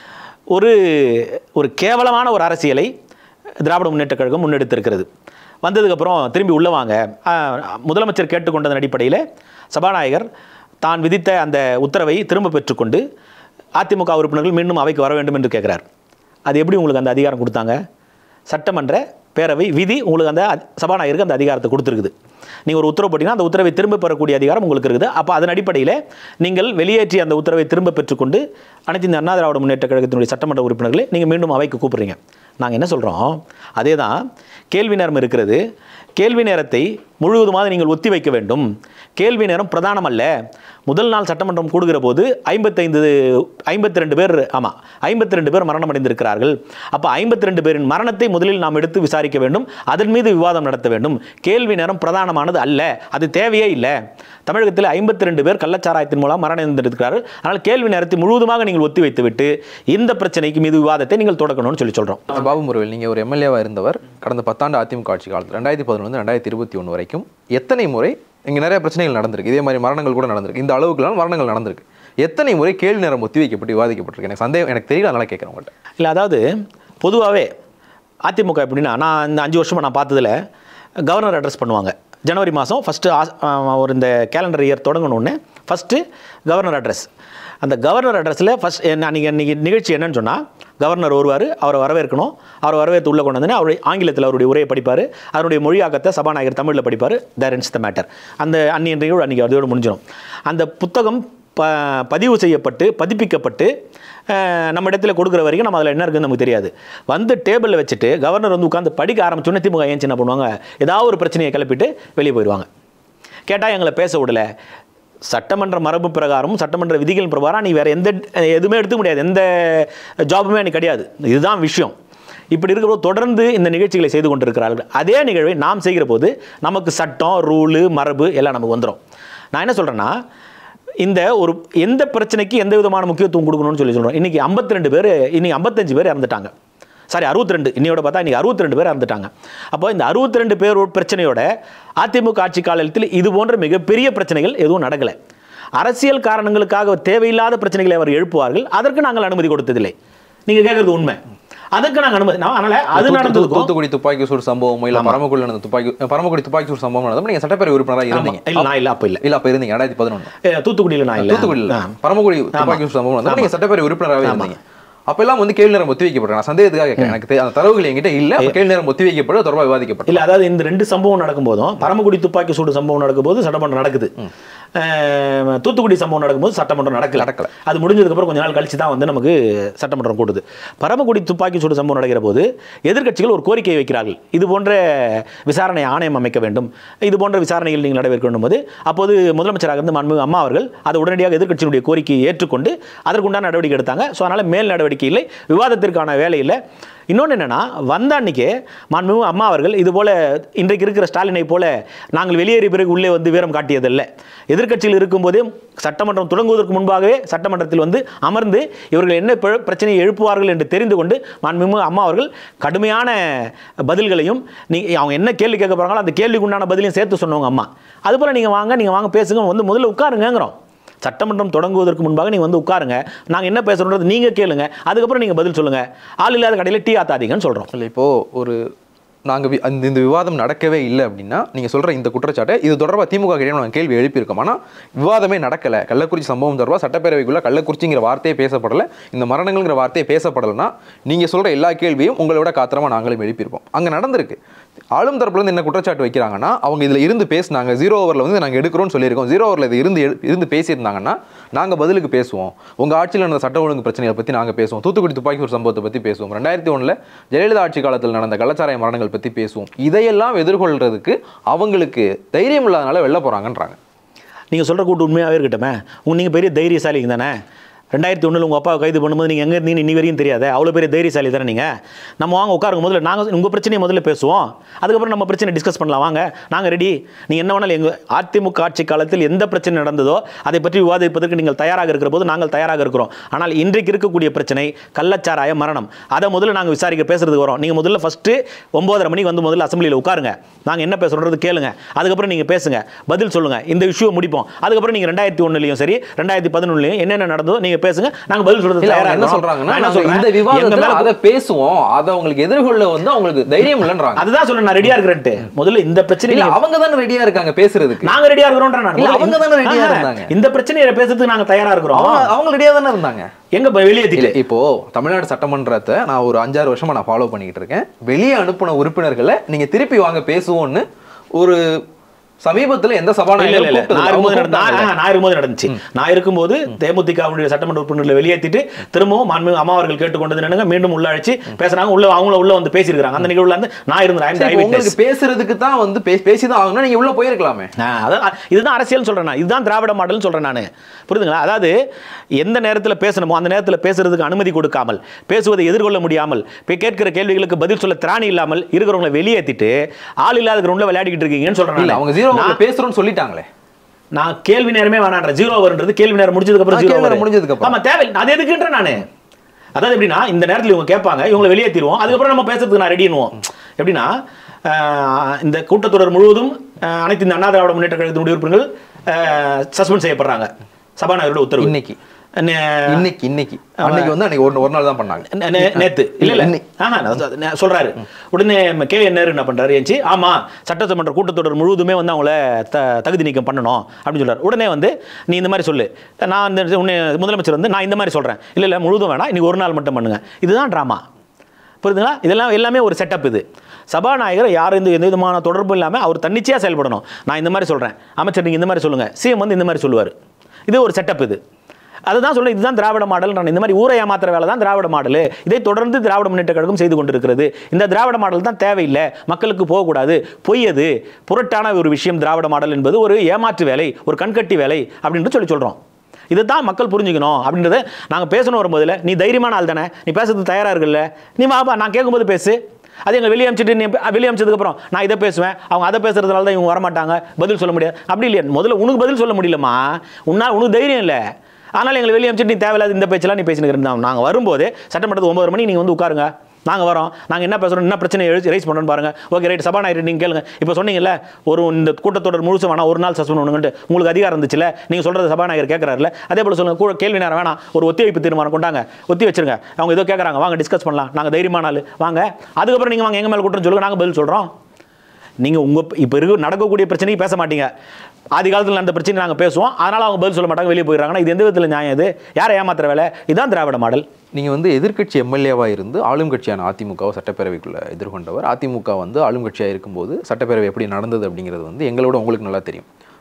ஒரு ஒரு கேவலமான ஒரு அரசியலை திராவிட முன்னேற்ற கழகம் முன்னெடுத்திருக்கிறது வந்ததுக்கப்புறம் திரும்பி உள்ள வாங்க ஆ, முதலமைச்சர் கேட்டுக்கொண்டதன் அடிப்படையில் சபாநாயகர் தான் விதித்த அந்த உத்தரவை திரும்ப பெற்றுக்கொண்டு அதிமுக உறுப்பினர்கள் மீண்டும் அவைக்கு வர வேண்டும் என்று கேட்குறார் அது எப்படி உங்களுக்கு அந்த அதிகாரம் கொடுத்தாங்க சட்டமன்ற பேரவை விதி உங்களுக்கு அந்த அ- சபாநாயகருக்கு அந்த அதிகாரத்தை கொடுத்துருக்குது நீங்கள் ஒரு உத்தரவு போட்டிங்கன்னா அந்த உத்தரவை திரும்ப பெறக்கூடிய அதிகாரம் உங்களுக்கு இருக்குது அப்போ அதன் அடிப்படையில் நீங்கள் வெளியேற்றி அந்த உத்தரவை திரும்ப பெற்றுக்கொண்டு அனைத்து இந்த அண்ணா திராவிட முன்னேற்ற கழகத்தினுடைய சட்டமன்ற உறுப்பினர்களை நீங்கள் மீண்டும் அவைக்கு கூப்பிடுறீங்க நாங்கள் என்ன சொல்கிறோம் அதே தான் கேள்வி நேரம் இருக்கிறது கேள்வி நேரத்தை முழுவதுமாக நீங்கள் ஒத்தி வைக்க வேண்டும் கேள்வி நேரம் பிரதானம் அல்ல முதல் நாள் சட்டமன்றம் கூடுகிற போது ஐம்பத்தைந்து ஐம்பத்தி ரெண்டு பேர் ஆமாம் ஐம்பத்தி ரெண்டு பேர் மரணம் அடைந்திருக்கிறார்கள் அப்போ ஐம்பத்தி ரெண்டு பேரின் மரணத்தை முதலில் நாம் எடுத்து விசாரிக்க வேண்டும் அதன் மீது விவாதம் நடத்த வேண்டும் கேள்வி நேரம் பிரதானமானது அல்ல அது தேவையே இல்லை தமிழகத்தில் ஐம்பத்தி ரெண்டு பேர் கள்ளச்சாராயத்தின் மூலம் மரணம் அடைந்திருக்கிறார்கள் ஆனால் கேள்வி நேரத்தை முழுவதுமாக நீங்கள் ஒத்தி வைத்துவிட்டு இந்த பிரச்சனைக்கு மீது விவாதத்தை நீங்கள் தொடக்கணும்னு சொல்லி சொல்கிறோம் பாபு முருகல் நீங்கள் ஒரு எம்எல்ஏவாக இருந்தவர் கடந்த பத்தாண்டு அதிமுக ஆட்சி காலத்தில் ரெண்டாயிரத்தி பதினொன்று ரெண்டாயிரத்தி இருபத்தி ஒன்று வரைக்கும் எத்தனை முறை இங்கே நிறைய பிரச்சனைகள் நடந்திருக்கு இதே மாதிரி மரணங்கள் கூட நடந்திருக்கு இந்த அளவுக்குலாம் மரணங்கள் நடந்திருக்கு எத்தனை முறை கேள்வி நேரம் ஒத்தி வைக்கப்பட்டு விவாதிக்கப்பட்டிருக்கு எனக்கு சந்தேகம் எனக்கு தெரியல அதனால கேட்குறேன் உங்கள்கிட்ட இல்லை அதாவது பொதுவாகவே அதிமுக எப்படின்னா நான் இந்த அஞ்சு வருஷமாக நான் பார்த்ததில் கவர்னர் அட்ரஸ் பண்ணுவாங்க ஜனவரி மாதம் ஃபஸ்ட்டு ஒரு இந்த கேலண்டர் இயர் தொடங்கணுன்னே ஃபஸ்ட்டு கவர்னர் அட்ரஸ் அந்த கவர்னர் அட்ரஸில் ஃபஸ்ட் அன்றைக்கி அன்றைக்கி நிகழ்ச்சி என்னன்னு சொன்னால் கவர்னர் வருவார் அவரை வரவேற்கணும் அவரை வரவேற்று உள்ளே கொண்டு வந்து அவருடைய ஆங்கிலத்தில் அவருடைய உரையை படிப்பார் அதனுடைய மொழியாக்கத்தை சபாநாயகர் தமிழில் படிப்பார் தேர் இன்ஸ் த மேட்டர் அந்த அன்னிய நிகழ்வு அன்றைக்கி அதோடு முடிஞ்சிடும் அந்த புத்தகம் ப பதிவு செய்யப்பட்டு பதிப்பிக்கப்பட்டு அஹ், நம்ம இடத்துல கொடுக்குற வரைக்கும் நம்ம அதில் என்ன இருக்குன்னு நமக்கு தெரியாது வந்து டேபிளில் வச்சுட்டு கவர்னர் வந்து உட்காந்து படிக்க ஆரம்பிச்சோன்னே திமுக ஏன் என்ன பண்ணுவாங்க ஏதாவது ஒரு பிரச்சனையை கிளப்பிட்டு வெளியே போயிடுவாங்க கேட்டால் எங்களை பேச விடல சட்டமன்ற மரபு பிரகாரமும் சட்டமன்ற விதிகள் பிரகாரம் நீ வேறு எந்த எதுவுமே எடுத்துக்க முடியாது எந்த ஜாபுமே எனக்கு கிடையாது இதுதான் விஷயம் இப்படி இருக்கிறப்போ தொடர்ந்து இந்த நிகழ்ச்சிகளை செய்து கொண்டிருக்கிறார்கள் அதே நிகழ்வை நாம் செய்கிற போது நமக்கு சட்டம் ரூலு மரபு எல்லாம் நமக்கு வந்துடும் நான் என்ன சொல்கிறேன்னா இந்த ஒரு எந்த பிரச்சனைக்கு எந்த விதமான முக்கியத்துவம் கொடுக்கணும்னு சொல்லி சொல்கிறோம் இன்றைக்கி 52 ரெண்டு பேர் இன்றைக்கி ஐம்பத்தஞ்சு பேர் இறந்துட்டாங்க சாரி 62 ரெண்டு இன்னையோட பார்த்தா இன்றைக்கி 62 ரெண்டு பேர் இறந்துட்டாங்க அப்போ இந்த 62 ரெண்டு பேர் பிரச்சனையோட அதிமுக ஆட்சி காலத்தில் இது போன்ற மிகப்பெரிய பிரச்சனைகள் எதுவும் நடக்கலை அரசியல் காரணங்களுக்காக தேவையில்லாத பிரச்சனைகளை அவர் எழுப்புவார்கள் அதற்கு நாங்கள் அனுமதி கொடுத்ததில்லை நீங்கள் கேட்குறது உண்மை அதற்கு நாங்கள் அனுமதி நான் அதனால் அது தூத்து- நடந்ததுக்கும் தூத்துக்குடி துப்பாக்கி சூடு சம்பவம் இல்ல பரமக்குடியில் நடந்த துப்பாக்கி பரமக்குடி துப்பாக்கி சூடு சம்பவம் நடந்தப்ப நீங்க சட்டப்பேரவை உறுப்பினராக இருந்தீங்க இல்லை நான் இல்லை அப்போ இல்லை இல்ல அப்ப இருந்தீங்க ரெண்டாயிரத்தி பதினொன்று தூத்துக்குடியில் நான் இல்லை தூத்துக்குடியில் ஆ. பரமக்குடி துப்பாக்கி சூடு சம்பவம் நடந்தப்ப நீங்க சட்டப்பேரவை உறுப்பினராகவே இருந்தீங்க அப்பெல்லாம் வந்து கேள்வி நேரம் ஒத்தி வைக்கப்பட்டது நான் சந்தேகத்துக்காக கேட்கிறேன் எனக்கு தெ- அந்த தரவுகள் என்கிட்ட இல்ல அப்ப கேள்வி நேரம் ஒத்தி வைக்கப்பட்டு தொடர்பாக விவாதிக்கப்பட்டது இல்ல அதாவது இந்த ரெண்டு சம்பவம் நடக்கும்போதும் பரமக்குடி துப்பாக்கி சூடு சம்பவம் நடக்கும்போது சட்டமன்றம் நடக்குது அஹ், தூத்துக்குடி சம்பவம் நடக்கும்போது சட்டமன்றம் நடக்கல நடக்கல. அது முடிஞ்சதுக்கப்புறம் கொஞ்ச நாள் கழிச்சு தான் வந்து நமக்கு சட்டமன்றம் கூடுது பரமக்குடி துப்பாக்கி சூடு சம்பவம் நடக்கிற போது எதிர்க்கட்சிகள் ஒரு கோரிக்கை வைக்கிறார்கள் இது போன்ற விசாரணை ஆணையம் அமைக்க வேண்டும் இது போன்ற விசாரணைகள் நீங்கள் நடைபெற வேண்டும் போது அப்போது முதலமைச்சராக இருந்து மாண்புமிகு அம்மா அவர்கள் அதை உடனடியாக எதிர்க்கட்சியினுடைய கோரிக்கையை ஏற்றுக்கொண்டு அதற்குண்டான நடவடிக்கை எடுத்தாங்க ஸோ அதனால் மேல் நடவடிக்கை இல்லை விவாதத்திற்கான வேலை இல்லை இன்னொன்று என்னென்னா வந்த அன்னைக்கு மாண்புமிகு அம்மா அவர்கள் இது போல இன்றைக்கு இருக்கிற ஸ்டாலினை போல நாங்கள் வெளியேறிய பிறகு உள்ளே வந்து வீரம் காட்டியதில்லை எதிர்க்கட்சியில் இருக்கும்போதே சட்டமன்றம் தொடங்குவதற்கு முன்பாகவே சட்டமன்றத்தில் வந்து அமர்ந்து இவர்கள் என்ன பிர- பிரச்சனையை எழுப்புவார்கள் என்று தெரிந்து கொண்டு மாண்புமிகு அம்மா அவர்கள் கடுமையான பதில்களையும் நீ அவங்க என்ன கேள்வி கேட்க போகிறாங்களோ அந்த கேள்விக்கு உண்டான பதிலையும் சேர்த்து சொன்னவங்க அம்மா அதுபோல் நீங்கள் வாங்க நீங்கள் வாங்க பேசுங்க வந்து முதல்ல உட்காருங்கங்கிறோம் சட்டமன்றம் தொடங்குவதற்கு முன்பாக நீங்கள் வந்து உட்காருங்க நாங்கள் என்ன பேசுகிறோன்றது நீங்கள் கேளுங்க அதுக்கப்புறம் நீங்கள் பதில் சொல்லுங்கள் ஆள் இல்லாத கடையில் டீ ஆத்தாதீங்கன்னு சொல்கிறோம் இல்லை இப்போது ஒரு நாங்கள் அந்த இந்த விவாதம் நடக்கவே இல்லை அப்படின்னா நீங்கள் சொல்கிற இந்த குற்றச்சாட்டை இது தொடர்பாக திமுக கிட்டே நாங்கள் கேள்வி எழுப்பியிருக்கோம் ஆனால் விவாதமே நடக்கலை கள்ளக்குறிச்சி சம்பவம் தொடர்பாக சட்டப்பேரவைக்குள்ள கள்ளக்குறிச்சிங்கிற வார்த்தையே பேசப்படலை இந்த மரணங்கள்ங்கிற வார்த்தையே பேசப்படலைன்னா நீங்கள் சொல்கிற எல்லா கேள்வியும் உங்களோட காத்திரமா நாங்களும் எழுப்பியிருப்போம் அங்கே நடந்திருக்கு ஆளும் தரப்புலேருந்து என்ன குற்றச்சாட்டு வைக்கிறாங்கன்னா அவங்க இதில் இருந்து பேசினாங்க ஜீரோ ஓவரில் வந்து நாங்கள் எடுக்கிறோம்னு சொல்லியிருக்கோம் ஜீரோ ஓவரில் இது இருந்து எடு- இருந்து பேசியிருந்தாங்கன்னா நாங்கள் பதிலுக்கு பேசுவோம் உங்கள் ஆட்சியில் நடந்த சட்ட ஒழுங்கு பிரச்சனைகளை பற்றி நாங்கள் பேசுவோம் தூத்துக்குடி துப்பாக்கி ஒரு சம்பவத்தை பற்றி பேசுவோம் ரெண்டாயிரத்தி ஒன்றில் ஜெயலலிதா ஆட்சி காலத்தில் நடந்த கள்ளச்சாராய மரணங்கள் பற்றி பேசுவோம் இதையெல்லாம் எதிர்கொள்றதுக்கு அவங்களுக்கு தைரியம் இல்லாதனால வெளில போகிறாங்கன்றாங்க நீங்கள் சொல்கிற கூட்டு உண்மையாகவே இருக்கட்டுமே உங்க நீங்கள் பெரிய தைரியசாலிங்க தானே ரெண்டாயிரத்தி ஒன்றில் உங்கள் அப்பாவை கைது பண்ணும்போது நீங்கள் எங்கே இருந்தீங்க இன்னி வரையும் தெரியாது அவ்வளோ பெரிய தைரியசாலி தானே நீங்கள் நம்ம வாங்க உட்காருங்க முதல்ல நாங்கள் உங்கள் பிரச்சனையை முதல்ல பேசுவோம் அதுக்கப்புறம் நம்ம பிரச்சனை டிஸ்கஸ் பண்ணலாம் வாங்க நாங்கள் ரெடி நீங்கள் என்ன வேணாலும் எங்கள் அதிமுக ஆட்சி காலத்தில் எந்த பிரச்சனை நடந்ததோ அதை பற்றி விவாதிப்பதற்கு நீங்கள் தயாராக இருக்கிற போது நாங்கள் தயாராக இருக்கிறோம் ஆனால் இன்றைக்கு இருக்கக்கூடிய பிரச்சனை கள்ளச்சாராய மரணம் அதை முதல்ல நாங்கள் விசாரிக்க பேசுறதுக்கு வரோம் நீங்கள் முதல்ல ஃபஸ்ட்டு ஒம்போதரை மணிக்கு வந்து முதல்ல அசம்பிளியில் உட்காருங்க நாங்கள் என்ன பேசுகிறோன்றது கேளுங்க அதுக்கப்புறம் நீங்கள் பேசுங்க பதில் சொல்லுங்கள் இந்த இஷ்யூவை முடிப்போம் அதுக்கப்புறம் நீங்கள் ரெண்டாயிரத்தி ஒன்றுலையும் சரி ரெண்டாயிரத்தி பதினொன்றுலையும் என்னென்ன நடந்ததோ நீங்கள் பேசுங்க நாங்கள் பதில் சொல்கிறது இல்ல, அவங்க தயாராக என்ன இருக்கிறோம். சொல்றாங்கன்னா நான் என்ன நாங்க சொல்றேன்? இந்த எங்க விவாதத்துல மேல அதை பேசுவோம் அதை அவங்களுக்கு எதிர்கொள்ள வந்து அவங்களுக்கு தைரியம் இல்லைன்றாங்க அதுதான் சொல்றேன் நான் ரெடியா இருக்கிறேன்ட்டு முதல்ல இந்த பிரச்சனை இல்ல அவங்க தானே ரெடியா இருக்காங்க பேசுறதுக்கு நாங்க ரெடியா இருக்கிறோம்ன்ற நான் இல்ல, முதல்ல அவங்க தானே ready-ஆ ஆ, இருந்தாங்க. இந்த பிரச்சனையை பேசுறதுக்கு நாங்க தயாரா இருக்கிறோம் அவங்க அவங்க ரெடியா தானே இருந்தாங்க எங்க இப்ப வெளியேத்திட்டு இல்ல இப்போ தமிழ்நாடு சட்டமன்றத்தை நான் ஒரு அஞ்சாறு வருஷமா நான் ஃபாலோ பண்ணிக்கிட்டு இருக்கேன் வெளியே அனுப்புன உறுப்பினர்களை நீங்க திருப்பி வாங்க பேசுவோம்னு ஒரு சமீபத்துல எந்த இல்ல இல்ல இல்ல நான் இருக்கும்போது சபாநாயகர் நடந்த- நான் நான் இருக்கும்போது நடந்துச்சு நான் இருக்கும்போது தேமுதிகவுடைய சட்டமன்ற உறுப்பினர்களை வெளியேற்றிட்டு திரும்பவும் மாண்பு அம்மா அவர்கள் கேட்டுக்கொண்டது என்னங்க மீண்டும் உள்ள அழைச்சு பேசுறாங்க உள்ள அவங்கள உள்ள வந்து பேசியிருக்காங்க அந்த நிகழ்வுல இருந்து நான் இருந்தேன் I'm the சரி, இப்ப eyewitness. உங்களுக்கு பேசுறதுக்கு தான் வந்து பே- பேசிதான் ஆகணும் நீங்க உள்ள போயிருக்கலாமே ஆ, அதான் அ- இதுதான் அரசியல் சொல்றேன் நான் இதுதான் திராவிட மாடல்னு சொல்றேன் நான் புரியுதுங்களா அதாவது எந்த நேரத்தில் பேசணுமோ அந்த நேரத்தில் பேசுறதுக்கு அனுமதி கொடுக்காமல் பேசுவதை எதிர்கொள்ள முடியாமல் இப்போ கேட்கிற கேள்விகளுக்கு பதில் சொல்ல திராணி இல்லாமல் இருக்கிறவங்களை வெளியேற்றிட்டு ஆள் இல்லாத கிரௌண்ட்ல விளையாடிக்கிட்டு இருக்கீங்கன்னு சொல்றேன் இல்ல நானு. அவங்க ஜீரோ நான்- பேசுறோம்னு சொல்லிட்டாங்களே நான் கேள்வி நேரமே வேணான்ற ஜீரோ வருன்றது கேள்வி நேரம் முடிஞ்சதுக்கு அப்புறம் ஆ, ஜீரோ கேள்வி நேரம் வரும். முடிஞ்சதுக்கு அப்புறம். ஆமா தேவை அது எதுக்குன்ற நானு அதாவது எப்படின்னா இந்த நேரத்தில் இவங்க கேட்பாங்க இவங்களை வெளியேற்றிடுவோம் அதுக்கப்புறம் நம்ம பேசுறதுக்கு நான் ரெடினுவோம் எப்படின்னா ஆஹ், இந்த கூட்டத்தொடர் முழுவதும் ஆஹ், அனைத்து இந்த அண்ணா திராவிட முன்னேற்ற கழகத்தினுடைய உறுப்பினர்கள் சஸ்பெண்ட் செய்யப்படுறாங்க சபாநாயகரோட உத்தரவு இன்னைக்கு நே- இன்னைக்கு இன்னைக்கு அன்னைக்கு வந்து அன்னைக்கு ஒரு ஒரு நாள் தான் பண்ணாங்க நே- நே- நேத்து இல்ல இல்ல இன்னைக்கு. ஆமா நான் சொ- நான் சொல்றாரு உடனே கே என் நேரு என்ன பண்றாரு ஏஞ்சி ஆமா சட்டசமன்ற கூட்டத்தொடர் முழுவதுமே வந்து அவங்கள த தகுதி நீக்கம் பண்ணணும் அப்படின்னு சொல்றாரு உடனே வந்து நீ இந்த மாதிரி சொல்லு நான் இந்த உன்னை முதலமைச்சர் வந்து நான் இந்த மாதிரி சொல்றேன் இல்ல இல்ல முழுதும் வேணாம் இன்னைக்கு ஒரு நாள் மட்டும் பண்ணுங்க இதுதான் ட்ராமா புரியுதுங்களா இதெல்லாம் எல்லாமே ஒரு செட்டப் இது சபாநாயகர் யாரும் இந்த எந்த விதமான தொடர்பும் இல்லாமல் அவர் தன்னிச்சையாக செயல்படணும் நான் இந்த மாதிரி சொல்கிறேன் அமைச்சர் நீங்கள் இந்த மாதிரி சொல்லுங்கள் சிஎம் வந்து இந்த மாதிரி சொல்லுவார் இது ஒரு செட்டப் இது அதுதான் சொல்ல இதுதான் திராவிட மாடல் நான் இந்த மாதிரி ஊரை ஏமாத்துற வேலை தான் திராவிட மாடல் இதை தொடர்ந்து திராவிட முன்னேற்ற கழகம் செய்து கொண்டிருக்கிறது இந்த திராவிட மாடல் தான் தேவையில்லை மக்களுக்கு போகக்கூடாது பொய் அது புரட்டான ஒரு விஷயம் திராவிட மாடல் என்பது ஒரு ஏமாற்று வேலை ஒரு கண்கட்டி வேலை அப்படின்னு சொல்லி சொல்கிறோம் இதுதான் மக்கள் புரிஞ்சுக்கணும் அப்படின்றத நாங்கள் பேசணும் வரும்போதில் நீ தைரியமான ஆள் தானே நீ பேசுறதுக்கு தயாராக இருக்குல்ல நீ வாப்பா நான் கேட்கும்போது பேசு அது எங்களை வெளியே அமிச்சிட்டு நீ வெளியே அமிச்சதுக்கப்புறம் நான் இதை பேசுவேன் அவங்க அதை பேசுறதுனால தான் இவங்க வரமாட்டாங்க பதில் சொல்ல முடியாது அப்படி இல்லையா முதல்ல உனக்கு பதில் சொல்ல முடியலம்மா உன்னால் உனக்கு தைரியம் இல்லை அதனால் எங்களை வெளியே அமிச்சிட்டு நீ தேவையில்லாத இந்த பேச்செல்லாம் நீ பேசினுக்கிறேன் நாங்கள் வரும்போது சட்டமன்றத்துக்கு ஒன்பது மணி நீங்கள் வந்து உட்காருங்க நாங்கள் வரோம் நாங்கள் என்ன பேசுகிறோம் என்ன பிரச்சனை எழுதி ரைஸ் பண்ணுறோன்னு பாருங்க ஓகே ரைட் சபாநாயகர் நீங்கள் கேளுங்க இப்போ சொன்னீங்கல்ல ஒரு இந்த கூட்டத்தொடர் முழுசு வேணாம் ஒரு நாள் சஸ்பெண்ட் பண்ணுங்கன்ட்டு உங்களுக்கு அதிகாரம் இருந்துச்சுல நீங்கள் சொல்கிறது சபாநாயகர் கேட்குறாருல அதே போல் சொல்லுங்கள் கூட கேள்வி நேரம் வேணாம் ஒரு ஒத்திவைப்பு தீர்மானம் கொண்டாங்க ஒத்தி வச்சிருங்க அவங்க ஏதோ கேட்குறாங்க வாங்க டிஸ்கஸ் பண்ணலாம் நாங்கள் தைரியமான ஆள் வாங்க அதுக்கப்புறம் நீங்கள் வாங்க எங்கள் மேலே குற்றம் சொல்லுங்க நாங்கள் பதில் சொல்கிறோம் நீங்கள் உங்கள் இப்போ இருக்க நடக்கக்கூடிய பிரச்சனைக்கு பேச மாட்டீங்க ஆதி காலத்தில் நடந்த பிரச்சனை நாங்கள் பேசுவோம் அதனால் அவங்க பதில் சொல்ல மாட்டாங்க வெளியே போயிடுறாங்கன்னா இது எந்த விதத்தில் நியாயம் இது யாரை ஏமாத்துற வேலை இதுதான் திராவிட மாடல் நீங்க வந்து எதிர்க்கட்சி எம்எல்ஏவா இருந்து ஆளும் கட்சியான அதிமுகவை சட்டப்பேரவைக்குள்ள எதிர்கொண்டவர் அதிமுக வந்து ஆளும் கட்சியாக இருக்கும்போது சட்டப்பேரவை எப்படி நடந்தது அப்படிங்கிறது வந்து எங்களோட உங்களுக்கு நல்லா தெரியும்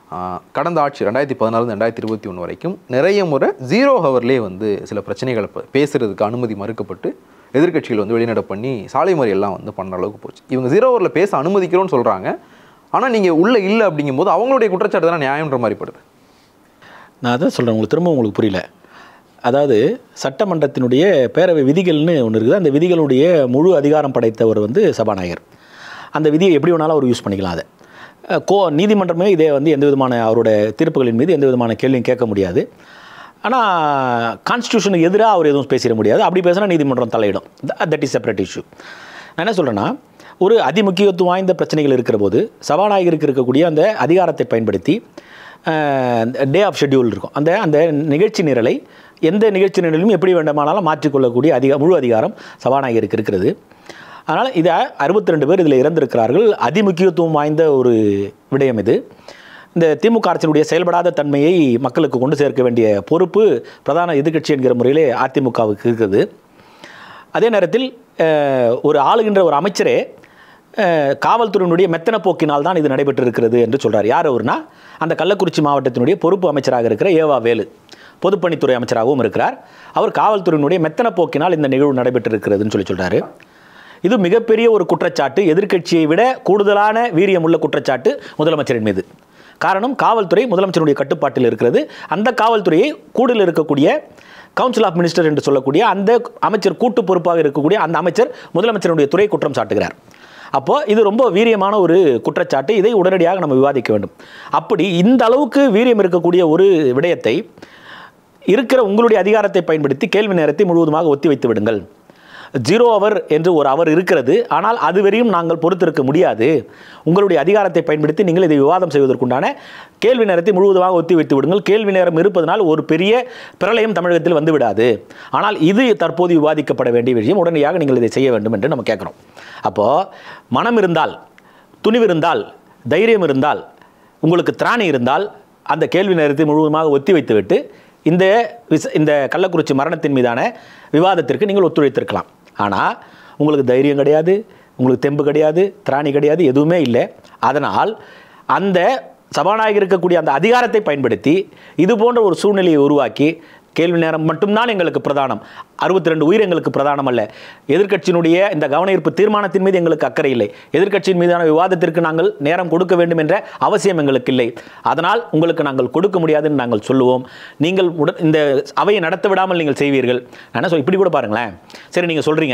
ஆஹ், கடந்த ஆட்சி ரெண்டாயிரத்தி பதினாறு ரெண்டாயிரத்தி இருபத்தி ஒன்று வரைக்கும் நிறைய முறை ஜீரோ ஹவர்லேயே வந்து சில பிரச்சனைகளை ப- பேசுறதுக்கு அனுமதி மறுக்கப்பட்டு எதிர்க்கட்சிகள் வந்து வெளிநடை பண்ணி சாலை மறியெல்லாம் வந்து பண்ணுற அளவுக்கு போச்சு இவங்க ஜீரோ ஹவரில் பேச அனுமதிக்கிறோம்னு சொல்கிறாங்க ஆனால் நீங்கள் உள்ளே இல்லை அப்படிங்கும்போது அவங்களுடைய குற்றச்சாட்டு தான் நியாயம்ன்ற மாதிரி படுது நான் அதான் சொல்கிறேன் உங்களுக்கு திரும்ப உங்களுக்கு புரியல அதாவது சட்டமன்றத்தினுடைய பேரவை விதிகள்னு ஒன்று இருக்குது அந்த விதிகளுடைய முழு அதிகாரம் படைத்தவர் வந்து சபாநாயகர் அந்த விதியை எப்படி வேணாலும் அவர் யூஸ் பண்ணிக்கலாம் அதை அஹ் கோ நீதிமன்றமே இதே வந்து எந்த விதமான அவரோட தீர்ப்புகளின் மீது எந்த விதமான கேள்வியும் கேட்க முடியாது ஆனால் கான்ஸ்டியூஷனுக்கு எதிராக அவர் எதுவும் பேசிட முடியாது அப்படி பேசினா நீதிமன்றம் தலையிடும் தட் இஸ் செப்பரேட் இஷ்யூ நான் என்ன சொல்கிறேன்னா ஒரு அதிமுக்கியத்துவம் வாய்ந்த பிரச்சனைகள் இருக்கிற போது சபாநாயகருக்கு இருக்கக்கூடிய அந்த அதிகாரத்தை பயன்படுத்தி டே ஆஃப் ஷெட்யூல் இருக்கும் அந்த அந்த நிகழ்ச்சி நிரலை எந்த நிகழ்ச்சி நிரலும் எப்படி வேண்டுமானாலும் மாற்றிக்கொள்ளக்கூடிய அதிக முழு அதிகாரம் சபாநாயகருக்கு இருக்கிறது அதனால் இதை அறுபத்தி ரெண்டு பேர் இதில் இறந்திருக்கிறார்கள் அதிமுக்கியத்துவம் வாய்ந்த ஒரு விடயம் இது இந்த திமுக அரசினுடைய செயல்படாத தன்மையை மக்களுக்கு கொண்டு சேர்க்க வேண்டிய பொறுப்பு பிரதான எதிர்க்கட்சி என்கிற முறையிலே அதிமுகவுக்கு இருக்குது அதே நேரத்தில் அஹ், ஒரு ஆளுகின்ற ஒரு அமைச்சரே அஹ், காவல்துறையினுடைய மெத்தன போக்கினால் தான் இது நடைபெற்றிருக்கிறது என்று சொல்றார் யார் அவர்னா அந்த கள்ளக்குறிச்சி மாவட்டத்தினுடைய பொறுப்பு அமைச்சராக இருக்கிற ஏவா வேலு பொதுப்பணித்துறை அமைச்சராகவும் இருக்கிறார் அவர் காவல்துறையினுடைய மெத்தன போக்கினால் இந்த நிகழ்வு நடைபெற்றிருக்கிறதுன்னு சொல்லி சொல்றாரு இது மிகப்பெரிய ஒரு குற்றச்சாட்டு எதிர்க்கட்சியை விட கூடுதலான வீரியமுள்ள குற்றச்சாட்டு முதலமைச்சரின் மீது காரணம் காவல்துறை முதலமைச்சருடைய கட்டுப்பாட்டில் இருக்கிறது அந்த காவல்துறையை கூடுதல் இருக்கக்கூடிய கவுன்சில் ஆஃப் மினிஸ்டர் என்று சொல்லக்கூடிய அந்த அமைச்சர் கூட்டு பொறுப்பாக இருக்கக்கூடிய அந்த அமைச்சர் முதலமைச்சருடைய துறை குற்றம் சாட்டுகிறார் அப்போ இது ரொம்ப வீரியமான ஒரு குற்றச்சாட்டு இதை உடனடியாக நம்ம விவாதிக்க வேண்டும் அப்படி இந்த அளவுக்கு வீரியம் இருக்கக்கூடிய ஒரு விடயத்தை இருக்கிற உங்களுடைய அதிகாரத்தை பயன்படுத்தி கேள்வி நேரத்தை முழுவதுமாக ஒத்தி வைத்து விடுங்கள் ஜீரோ அவர் என்று ஒரு அவர் இருக்கிறது ஆனால் அதுவரையும் நாங்கள் பொறுத்திருக்க முடியாது உங்களுடைய அதிகாரத்தை பயன்படுத்தி நீங்கள் இதை விவாதம் செய்வதற்குண்டான கேள்வி நேரத்தை முழுவதுமாக ஒத்தி வைத்து விடுங்கள் கேள்வி நேரம் இருப்பதனால் ஒரு பெரிய பிரளயம் தமிழகத்தில் வந்து விடாது ஆனால் இது தற்போது விவாதிக்கப்பட வேண்டிய விஷயம் உடனடியாக நீங்கள் இதை செய்ய வேண்டும் என்று நம்ம கேட்குறோம் அப்போது மனம் இருந்தால் துணிவு இருந்தால் தைரியம் இருந்தால் உங்களுக்கு திராணி இருந்தால் அந்த கேள்வி நேரத்தை முழுவதுமாக ஒத்தி வைத்துவிட்டு இந்த விச இந்த கள்ளக்குறிச்சி மரணத்தின் மீதான விவாதத்திற்கு நீங்கள் ஒத்துழைத்திருக்கலாம் ஆனால் உங்களுக்கு தைரியம் கிடையாது உங்களுக்கு தெம்பு கிடையாது திராணி கிடையாது எதுவுமே இல்லை அதனால் அந்த சபாநாயகர் இருக்கக்கூடிய அந்த அதிகாரத்தை பயன்படுத்தி இது போன்ற ஒரு சூழ்நிலையை உருவாக்கி கேள்வி நேரம் மட்டும்தான் எங்களுக்கு பிரதானம் அறுபத்தி ரெண்டு உயிர் எங்களுக்கு பிரதானம் அல்ல எதிர்க்கட்சியினுடைய இந்த கவன ஈர்ப்பு தீர்மானத்தின் மீது எங்களுக்கு அக்கறை இல்லை எதிர்க்கட்சியின் மீதான விவாதத்திற்கு நாங்கள் நேரம் கொடுக்க வேண்டும் என்ற அவசியம் எங்களுக்கு இல்லை அதனால் உங்களுக்கு நாங்கள் கொடுக்க முடியாதுன்னு நாங்கள் சொல்லுவோம் நீங்கள் உடன் இந்த அவையை நடத்த விடாமல் நீங்கள் செய்வீர்கள் நான் என்ன சொல் இப்படி கூட பாருங்களேன் சரி நீங்கள் சொல்கிறீங்க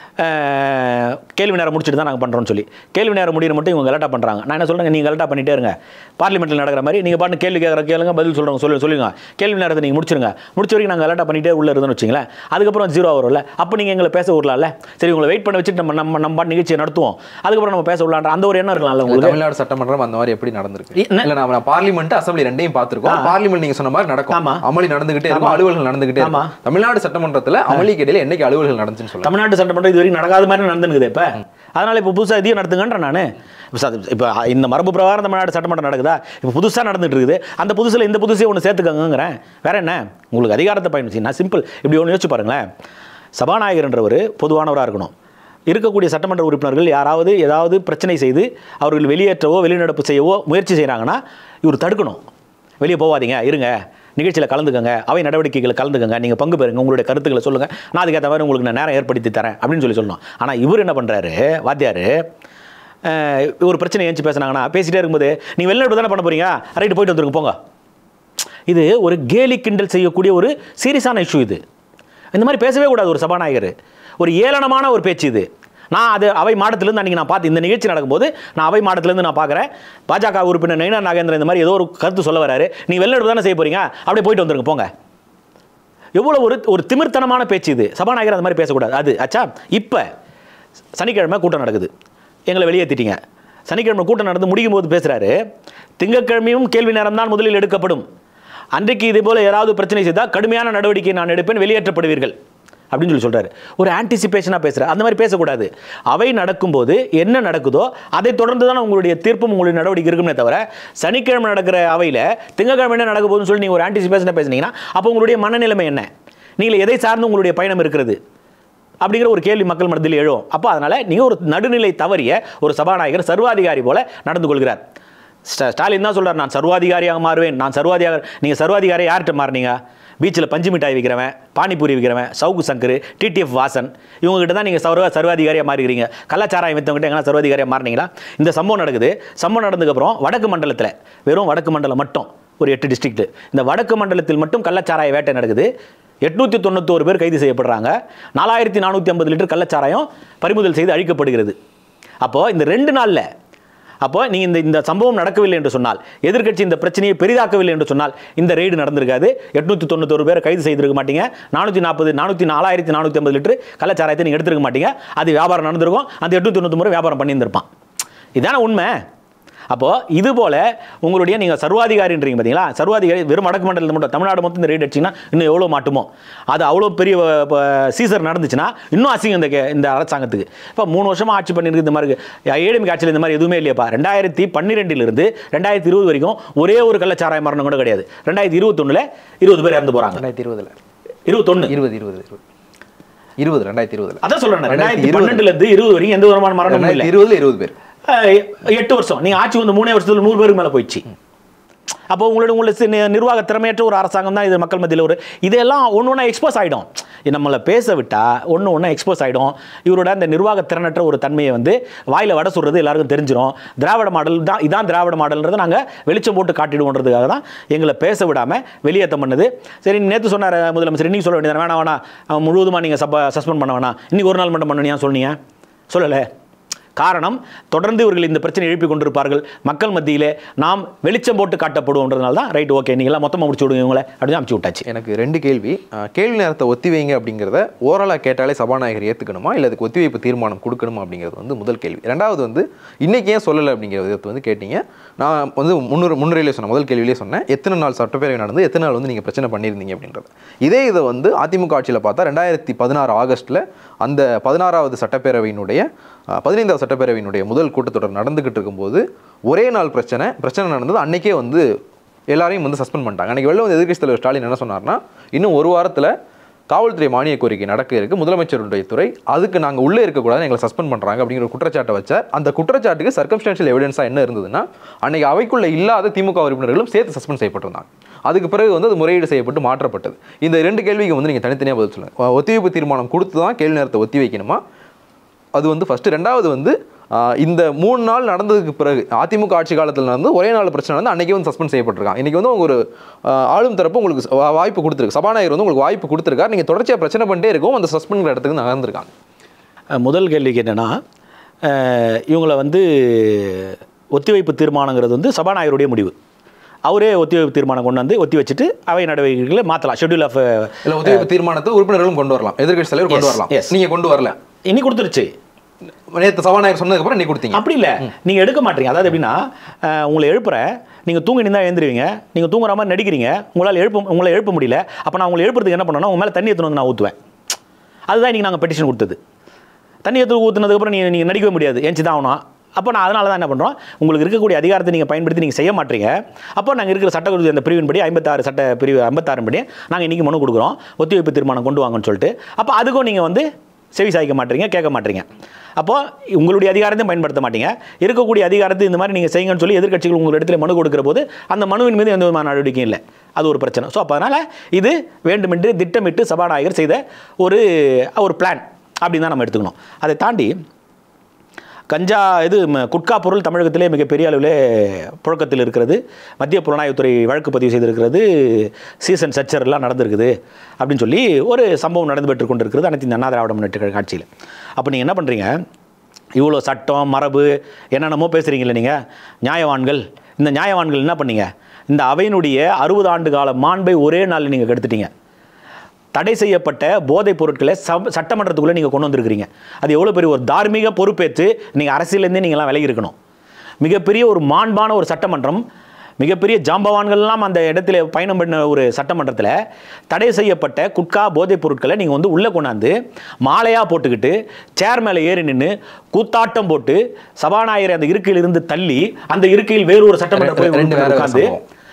அஹ், கேள்வி நேரம் முடிச்சுட்டு தான் நாங்கள் பண்ணுறோம்னு சொல்லி கேள்வி நேரம் முடியிற மட்டும் இவங்க கலட்டா பண்ணுறாங்க நான் என்ன சொல்கிறேன் நீங்கள் கலட்டா பண்ணிட்டே இருங்க பார்லிமெண்ட்டில் நடக்கிற மாதிரி நீங்கள் பாட்டு கேள்வி கேட்குற கேளுங்க பதில் சொல்கிறவங்க சொல்லி சொல்லுங்க கேள்வி நேரத்தை நீங்கள் முடிச்சிருங்க முடிச்ச வரைக்கும் நாங்கள் கலட்டா பண்ணிட்டே உள்ள இருந்தோம்னு வச்சிங்களேன் அதுக்கப்புறம் ஜீரோ வரும்ல அப்போ நீங்கள் எங்களை பேச விடலாம்ல சரி உங்களை வெயிட் பண்ண வச்சுட்டு நம்ம நம்ம நம்ம பாட்டு நிகழ்ச்சியை நடத்துவோம் அதுக்கப்புறம் நம்ம பேச விடலான்ற அந்த ஒரு எண்ணம் இருக்கலாம்ல உங்களுக்கு தமிழ்நாடு சட்டமன்றம் அந்த மாதிரி எப்படி நடந்திருக்கு என்ன- இல்ல நம்ம பார்லிமெண்ட் அசம்பிளி ரெண்டையும் பார்த்திருக்கோம் பார்லிமெண்ட் நீங்க சொன்ன மாதிரி நடக்கும் ஆமா. அமளி நடந்துகிட்டே இருக்கும் அலுவல்கள் நடந்துகிட்டே ஆமா. இருக்கும் தமிழ்நாடு சட்டமன்றத்துல அமளிக்கு இடையில என்னைக்கு அலுவல்கள் நடந்துச்சுன்னு சொல்லுங்க தமிழ்நாட்டு சட்டமன்றம் இது வரைக்கும் நடக்காத மாதிரி நடந்துனுக்குது இப்போ அதனால் இப்போ புதுசாக இதையும் நடத்துங்கன்ற நான் இப்போ இந்த மரபு பிரகாரம் தமிழ்நாடு சட்டமன்றம் நடக்குதா இப்போ புதுசாக நடந்துட்டு இருக்குது அந்த புதுசில் இந்த புதுசையும் ஒன்று சேர்த்துக்கங்கிறேன் வேற என்ன உங்களுக்கு அதிகாரத்தை பயன்படுத்தி நான் சிம்பிள் இப்படி ஒன்று யோசிச்சு பாருங்களேன் சபாநாயகர்ன்றவர் பொதுவானவராக இருக்கணும் இருக்கக்கூடிய சட்டமன்ற உறுப்பினர்கள் யாராவது ஏதாவது பிரச்சனை செய்து அவர்கள் வெளியேற்றவோ வெளிநடப்பு செய்யவோ முயற்சி செய்கிறாங்கன்னா இவர் தடுக்கணும் வெளியே போகாதீங்க இருங்க நிகழ்ச்சியில் கலந்துக்கங்க அவை நடவடிக்கைகளை கலந்துக்கங்க நீங்கள் பங்கு பெறுங்க உங்களுடைய கருத்துக்களை சொல்லுங்கள் நான் அதுக்கேற்ற மாதிரி உங்களுக்கு நான் நேரம் ஏற்படுத்தி தரேன் அப்படின்னு சொல்லி சொல்லணும் ஆனால் இவர் என்ன பண்ணுறாரு வாத்தியார் அஹ், ஒரு பிரச்சனை ஏஞ்சி பேசுனாங்கன்னா பேசிட்டே இருக்கும்போது நீங்கள் வெளிநாடு தானே பண்ண போறீங்க ரைட்டு போயிட்டு வந்துருங்க போங்க இது ஒரு கேலி கிண்டல் செய்யக்கூடிய ஒரு சீரியஸான இஷ்யூ இது இந்த மாதிரி பேசவே கூடாது ஒரு சபாநாயகர் ஒரு ஏளனமான ஒரு பேச்சு இது நான் அது அவை மாடத்திலேருந்து அன்றைக்கி நான் பார்த்து இந்த நிகழ்ச்சி நடக்கும்போது நான் அவை மாடத்திலேருந்து நான் பார்க்குறேன் பாஜக உறுப்பினர் நயினா நாகேந்திரன் இந்த மாதிரி ஏதோ ஒரு கருத்து சொல்ல வராரு நீ வெளிநாடு தானே செய்ய போறீங்க அப்படியே போயிட்டு வந்துருங்க போங்க எவ்வளோ ஒரு ஒரு திமிர்த்தனமான பேச்சு இது சபாநாயகர் அந்த மாதிரி பேசக்கூடாது அது ஆச்சா இப்போ சனிக்கிழமை கூட்டம் நடக்குது எங்களை வெளியேற்றிட்டீங்க சனிக்கிழமை கூட்டம் நடந்து முடியும் போது பேசுகிறாரு திங்கட்கிழமையும் கேள்வி நேரம் தான் முதலில் எடுக்கப்படும் அன்றைக்கு இதே போல் யாராவது பிரச்சனை செய்தால் கடுமையான நடவடிக்கை நான் எடுப்பேன் வெளியேற்றப்படுவீர்கள் அப்படின்னு சொல்லி சொல்கிறாரு ஒரு ஆன்டிசிபேஷனாக பேசுகிறார் அந்த மாதிரி பேசக்கூடாது அவை நடக்கும்போது என்ன நடக்குதோ அதை தொடர்ந்து தான் உங்களுடைய தீர்ப்பும் உங்களுடைய நடவடிக்கை இருக்குமே தவிர சனிக்கிழமை நடக்கிற அவையில் திங்கக்கிழமை என்ன நடக்க போகுதுன்னு சொல்லி நீங்கள் ஒரு ஆன்டிசிபேஷனாக பேசுனீங்கன்னா அப்போ உங்களுடைய மனநிலைமை என்ன நீங்கள் எதை சார்ந்து உங்களுடைய பயணம் இருக்கிறது அப்படிங்கிற ஒரு கேள்வி மக்கள் மனதில் எழும் அப்போ அதனால் நீங்கள் ஒரு நடுநிலை தவறிய ஒரு சபாநாயகர் சர்வாதிகாரி போல நடந்து கொள்கிறார் ஸ்ட- ஸ்டாலின் தான் சொல்றாரு நான் சர்வாதிகாரியாக மாறுவேன் நான் சர்வாதிகாரி நீங்கள் சர்வாதிகாரி யார்கிட்ட மாறுனீங்க பீச்சில் பஞ்சு மிட்டாய் விற்கிறவன் பானிபூரி விற்கிறவன் சவுக்கு சங்கர் டிடிஎஃப் வாசன் இவங்ககிட்ட தான் நீங்கள் சர்வ சர்வாதிகாரியாக மாறுகிறீங்க கள்ளச்சாராயம் விற்றவங்ககிட்ட எங்கன்னா சர்வாதிகாரியாக மாறினீங்களா இந்த சம்பவம் நடக்குது சம்பவம் நடந்ததுக்கப்புறம் வடக்கு மண்டலத்தில் வெறும் வடக்கு மண்டலம் மட்டும் ஒரு எட்டு டிஸ்ட்ரிக்ட் இந்த வடக்கு மண்டலத்தில் மட்டும் கள்ளச்சாராய வேட்டை நடக்குது எட்நூற்றி தொண்ணூத்தோரு பேர் கைது செய்யப்படுறாங்க நாலாயிரத்தி நானூற்றி ஐம்பது லிட்டர் கள்ளச்சாராயம் பறிமுதல் செய்து அழிக்கப்படுகிறது அப்போது இந்த ரெண்டு நாளில் அப்போ நீங்கள் இந்த இந்த சம்பவம் நடக்கவில்லை என்று சொன்னால் எதிர்க்கட்சி இந்த பிரச்சனையை பெரிதாக்கவில்லை என்று சொன்னால் இந்த ரெய்டு நடந்திருக்காது எட்நூற்றி தொண்ணூத்தொரு பேரை கைது செய்திருக்க மாட்டீங்க நானூற்றி நாற்பது நானூற்றி நாலாயிரத்தி நானூற்றி ஐம்பது லிட்டர் கள்ளச்சாராயத்தை நீங்கள் எடுத்திருக்க மாட்டீங்க அது வியாபாரம் நடந்திருக்கும் அந்த எட்நூற்றி தொண்ணூற்றி முறை வியாபாரம் பண்ணியிருந்திருப்பான் இதான உண்மை அப்போது இது போல உங்களுடைய நீங்கள் சர்வாதிகாரின்றீங்க பார்த்தீங்களா சர்வாதிகாரி வெறும் வடக்கு மண்டலத்தில் மட்டும் தமிழ்நாடு மொத்தம் இந்த ரேட் அடிச்சிங்கன்னா இன்னும் எவ்வளோ மாட்டுமோ அது அவ்வளோ பெரிய இப்போ சீசர் நடந்துச்சுன்னா இன்னும் அசிங்கம் இந்த கே- இந்த அரசாங்கத்துக்கு இப்போ மூணு வருஷமாக ஆட்சி பண்ணியிருக்கு இந்த மாதிரி ஏழுமிக்கு ஆட்சியில் இந்த மாதிரி எதுவுமே இல்லையாப்பா ரெண்டாயிரத்தி பன்னிரெண்டிலிருந்து ரெண்டாயிரத்தி இருபது வரைக்கும் ஒரே ஒரு கள்ளச்சாராய மரணம் கூட கிடையாது ரெண்டாயிரத்தி இருபத்தொன்னுல இருபது பேர் இறந்து போகிறாங்க ரெண்டாயிரத்தி இருபதுல இருபத்தொன்று இருபது இருபது இருபது இருபது ரெண்டாயிரத்தி இருபதுல அதான் சொல்கிறேன் ரெண்டாயிரத்தி ரெண்டாயிரத்தி இருபது. பன்னெண்டுலேருந்து இருபது வரைக்கும் எந்த விதமான மரணமும் இல்லை ரெண்டாயிரத்தி இருபதுல இருபது பேர் அஹ் எட்டு வருஷம் நீங்க ஆட்சி வந்து மூணே வருஷத்துல நூறு பேருக்கு மேல போயிடுச்சு அப்போ உங்களோட உங்களை சி- நி- நிர்வாக திறமையற்ற ஒரு அரசாங்கம் தான் இது மக்கள் மத்தியில் ஒரு இதெல்லாம் ஒன்று ஒன்றா எக்ஸ்போஸ் ஆகிடும் நம்மளை பேச விட்டா ஒன்று ஒன்றா எக்ஸ்போஸ் ஆகிடும் இவரோட அந்த நிர்வாக திறனற்ற ஒரு தன்மையை வந்து வாயில வட சொல்றது எல்லாருக்கும் தெரிஞ்சிடும் திராவிட மாடல் தான் இதான் திராவிட மாடல்ன்றதை நாங்கள் வெளிச்சம் போட்டு காட்டிடுவோன்றதுக்காக தான் எங்களை பேச விடாமல் வெளியேற்றம் பண்ணுது சரி நேற்று சொன்னார் முதலமைச்சர் இன்னைக்கு சொல்ல வேண்டியது வேணாம் வேணாம் அவன் முழுவதுமாக நீங்கள் சப்ப சஸ்பெண்ட் பண்ண வேணாம் இன்னைக்கு ஒரு நாள் மட்டும் பண்ணணியா சொன்னீங்க சொல்லலை காரணம் தொடர்ந்து இவர்கள் இந்த பிரச்சனை எழுப்பி கொண்டிருப்பார்கள் மக்கள் மத்தியிலே நாம் வெளிச்சம் போட்டு காட்டப்படுவோன்றதுனால தான் ரைட் ஓகே நீங்களாம் மொத்தமாக முடிச்சு விடுங்க இவங்களை அப்படின்னு அமுச்சு விட்டாச்சு எனக்கு ரெண்டு கேள்வி அஹ், கேள்வி நேரத்தை ஒத்தி வைங்க அப்படிங்கிறத ஓரலாக கேட்டாலே சபாநாயகர் ஏற்றுக்கணுமா இல்லை அதுக்கு ஒத்திவைப்பு தீர்மானம் கொடுக்கணுமா அப்படிங்கிறது வந்து முதல் கேள்வி ரெண்டாவது வந்து இன்னைக்கு ஏன் சொல்லலை அப்படிங்கிற விதத்தை வந்து கேட்டீங்க நான் வந்து முன்னுரை முன்னுரையிலே சொன்னேன் முதல் கேள்வியிலே சொன்னேன் எத்தனை நாள் சட்டப்பேரவை நடந்து எத்தனை நாள் வந்து நீங்கள் பிரச்சனை பண்ணியிருந்தீங்க அப்படின்றது இதே இதை வந்து அதிமுக ஆட்சியில் பார்த்தா ரெண்டாயிரத்தி பதினாறு ஆகஸ்ட்டில் அந்த பதினாறாவது சட்டப்பேரவையினுடைய அஹ், பதினைந்தாவது சட்டப்பேரவையினுடைய முதல் கூட்டத்தொடர் நடந்துகிட்டு இருக்கும்போது ஒரே நாள் பிரச்சனை பிரச்சனை நடந்தது அன்னைக்கே வந்து எல்லாரையும் வந்து சஸ்பெண்ட் பண்ணிட்டாங்க அன்றைக்கி வெளில வந்து எதிர்க்கட்சி தலைவர் ஸ்டாலின் என்ன சொன்னார்னா இன்னும் ஒரு வாரத்தில் காவல்துறை மானிய கோரிக்கை நடக்க இருக்கு முதலமைச்சருடைய துறை அதுக்கு நாங்கள் உள்ளே இருக்கக்கூடாது எங்களை சஸ்பெண்ட் பண்ணுறாங்க அப்படிங்கிற குற்றச்சாட்டை வச்சார் அந்த குற்றச்சாட்டுக்கு சர்க்கம்ஸ்டான்ஷியல் எவிடன்ஸாக என்ன இருந்ததுன்னா அன்னைக்கு அவைக்குள்ள இல்லாத திமுக உறுப்பினர்களும் சேர்த்து சஸ்பெண்ட் செய்யப்பட்டிருந்தாங்க அதுக்கு பிறகு வந்து அது முறையீடு செய்யப்பட்டு மாற்றப்பட்டது இந்த ரெண்டு கேள்விக்கு வந்து நீங்கள் தனித்தனியாக பதில் சொல்லுங்கள் ஒத்திவைப்பு தீர்மானம் கொடுத்து தான் கேள்வி நேரத்தை ஒத்தி வைக்கணுமா அது வந்து ஃபஸ்ட்டு ரெண்டாவது வந்து ஆஹ், இந்த மூணு நாள் நடந்ததுக்கு பிறகு அதிமுக ஆட்சி காலத்தில் நடந்து ஒரே நாள் பிரச்சனை வந்து அன்றைக்கே வந்து சஸ்பெண்ட் செய்யப்பட்டிருக்காங்க இன்றைக்கி வந்து ஒரு ஆஹ், ஆளும் தரப்பு உங்களுக்கு ச- வா- வாய்ப்பு கொடுத்துருக்கு சபாநாயகர் வந்து உங்களுக்கு வாய்ப்பு கொடுத்துருக்காரு நீங்கள் தொடர்ச்சியாக பிரச்சனை பண்ணிட்டே இருக்கும் அந்த சஸ்பெண்ட் இடத்துக்கு நகர்ந்துருக்காங்க அஹ் முதல் கேள்விக்கு என்னென்னா இவங்களை வந்து ஒத்திவைப்பு தீர்மானங்கிறது வந்து சபாநாயகருடைய முடிவு அவரே ஒத்திவைப்பு தீர்மானம் கொண்டு வந்து ஒத்தி வச்சுட்டு அவை நடவடிக்கைகளை மாற்றலாம் ஷெட்யூல் ஆஃப் இல்லை ஒத்திவைப்பு தீர்மானத்தை உறுப்பினர்களும் கொண்டு வரலாம் எதிர்க்கட்சி தலைவர் கொண்டு Yes, வரலாம் yes. நீங்கள் கொண்டு வரல இன்னி கொடுத்துருச்சு நேற்று சபாநாயகர் சொன்னதுக்கப்புறம் நீ கொடுத்தீங்க அப்படி இல்லை நீங்கள் எடுக்க மாட்டீங்க அதாவது எப்படின்னா அஹ், உங்களை எழுப்புறேன் நீங்கள் தூங்கி நின்றா எழுந்திருவீங்க நீங்கள் தூங்குற மாதிரி நடிக்கிறீங்க உங்களால் எழுப்ப உங்களை எழுப்ப முடியல அப்போ நான் உங்களை எழுப்புறதுக்கு என்ன பண்ணணும் உங்க மேலே தண்ணி எடுத்துன்னு வந்து நான் ஊற்றுவேன் அதுதான் இன்றைக்கி நாங்கள் பெட்டிஷன் கொடுத்தது தண்ணி எடுத்து ஊற்றுனதுக்கப்புறம் நீங்கள் நீங்கள் நடிக்கவே முடியாது ஏஞ்சி தான் ஆகணும் அப்போ நான் அதனால தான் என்ன பண்ணுறோம் உங்களுக்கு இருக்கக்கூடிய அதிகாரத்தை நீங்கள் பயன்படுத்தி நீங்கள் செய்ய மாட்டீங்க அப்போ நாங்கள் இருக்கிற சட்ட அந்த பிரிவின்படி ஐம்பத்தாறு சட்ட பிரிவு ஐம்பத்தாறு படி நாங்கள் இன்றைக்கி மனு கொடுக்குறோம் ஒத்திவைப்பு தீர்மானம் கொண்டு வாங்கன்னு சொல்லிட்டு அப்போ அதுக்கும் நீங்கள் வந்து செவி சாய்க்க மாட்டீங்க கேட்க மாட்டீங்க அப்போ உங்களுடைய அதிகாரத்தையும் பயன்படுத்த மாட்டீங்க இருக்கக்கூடிய அதிகாரத்தை இந்த மாதிரி நீங்கள் செய்யுங்கன்னு சொல்லி எதிர்க்கட்சிகள் உங்கள் இடத்துல மனு கொடுக்குற போது அந்த மனுவின் மீது எந்த விதமான நடவடிக்கையும் இல்லை அது ஒரு பிரச்சனை ஸோ அப்போ அதனால் இது வேண்டுமென்று திட்டமிட்டு சபாநாயகர் செய்த ஒரு ஒரு பிளான் அப்படின்னு தான் நம்ம எடுத்துக்கணும் அதை தாண்டி கஞ்சா இது ம- குட்கா பொருள் தமிழகத்திலே மிகப்பெரிய அளவிலே புழக்கத்தில் இருக்கிறது மத்திய புலனாய்வுத்துறை வழக்கு பதிவு செய்திருக்கிறது சீசன் சச்சர்லாம் நடந்திருக்குது அப்படின்னு சொல்லி ஒரு சம்பவம் நடந்து பெற்று கொண்டிருக்கிறது அனைத்து இந்த அண்ணா திராவிட முன்னேற்ற கழக ஆட்சியில் அப்போ நீங்கள் என்ன பண்ணுறீங்க இவ்வளோ சட்டம் மரபு என்னென்னமோ பேசுகிறீங்களே நீங்கள் நியாயவான்கள் இந்த நியாயவான்கள் என்ன பண்ணீங்க இந்த அவையினுடைய அறுபது ஆண்டு கால மாண்பை ஒரே நாளில் நீங்கள் கெடுத்துட்டீங்க தடை செய்யப்பட்ட போதைப் பொருட்களை சப் சட்டமன்றத்துக்குள்ளே நீங்கள் கொண்டு வந்திருக்கிறீங்க அது எவ்வளோ பெரிய ஒரு தார்மீக பொறுப்பேற்று நீங்கள் அரசியலேருந்தே நீங்கள்லாம் விலகி இருக்கணும் மிகப்பெரிய ஒரு மாண்பான ஒரு சட்டமன்றம் மிகப்பெரிய ஜாம்பவான்கள்லாம் அந்த இடத்துல பயணம் பண்ண ஒரு சட்டமன்றத்தில் தடை செய்யப்பட்ட குட்கா போதைப் பொருட்களை நீங்கள் வந்து உள்ளே கொண்டாந்து மாலையாக போட்டுக்கிட்டு சேர் மேலே ஏறி நின்று கூத்தாட்டம் போட்டு சபாநாயகரை அந்த இருக்கையிலிருந்து தள்ளி அந்த இருக்கையில் வேறு ஒரு சட்டமன்ற போய் ரெண்டு வேற வேற உட்காந்து சம்பவம்.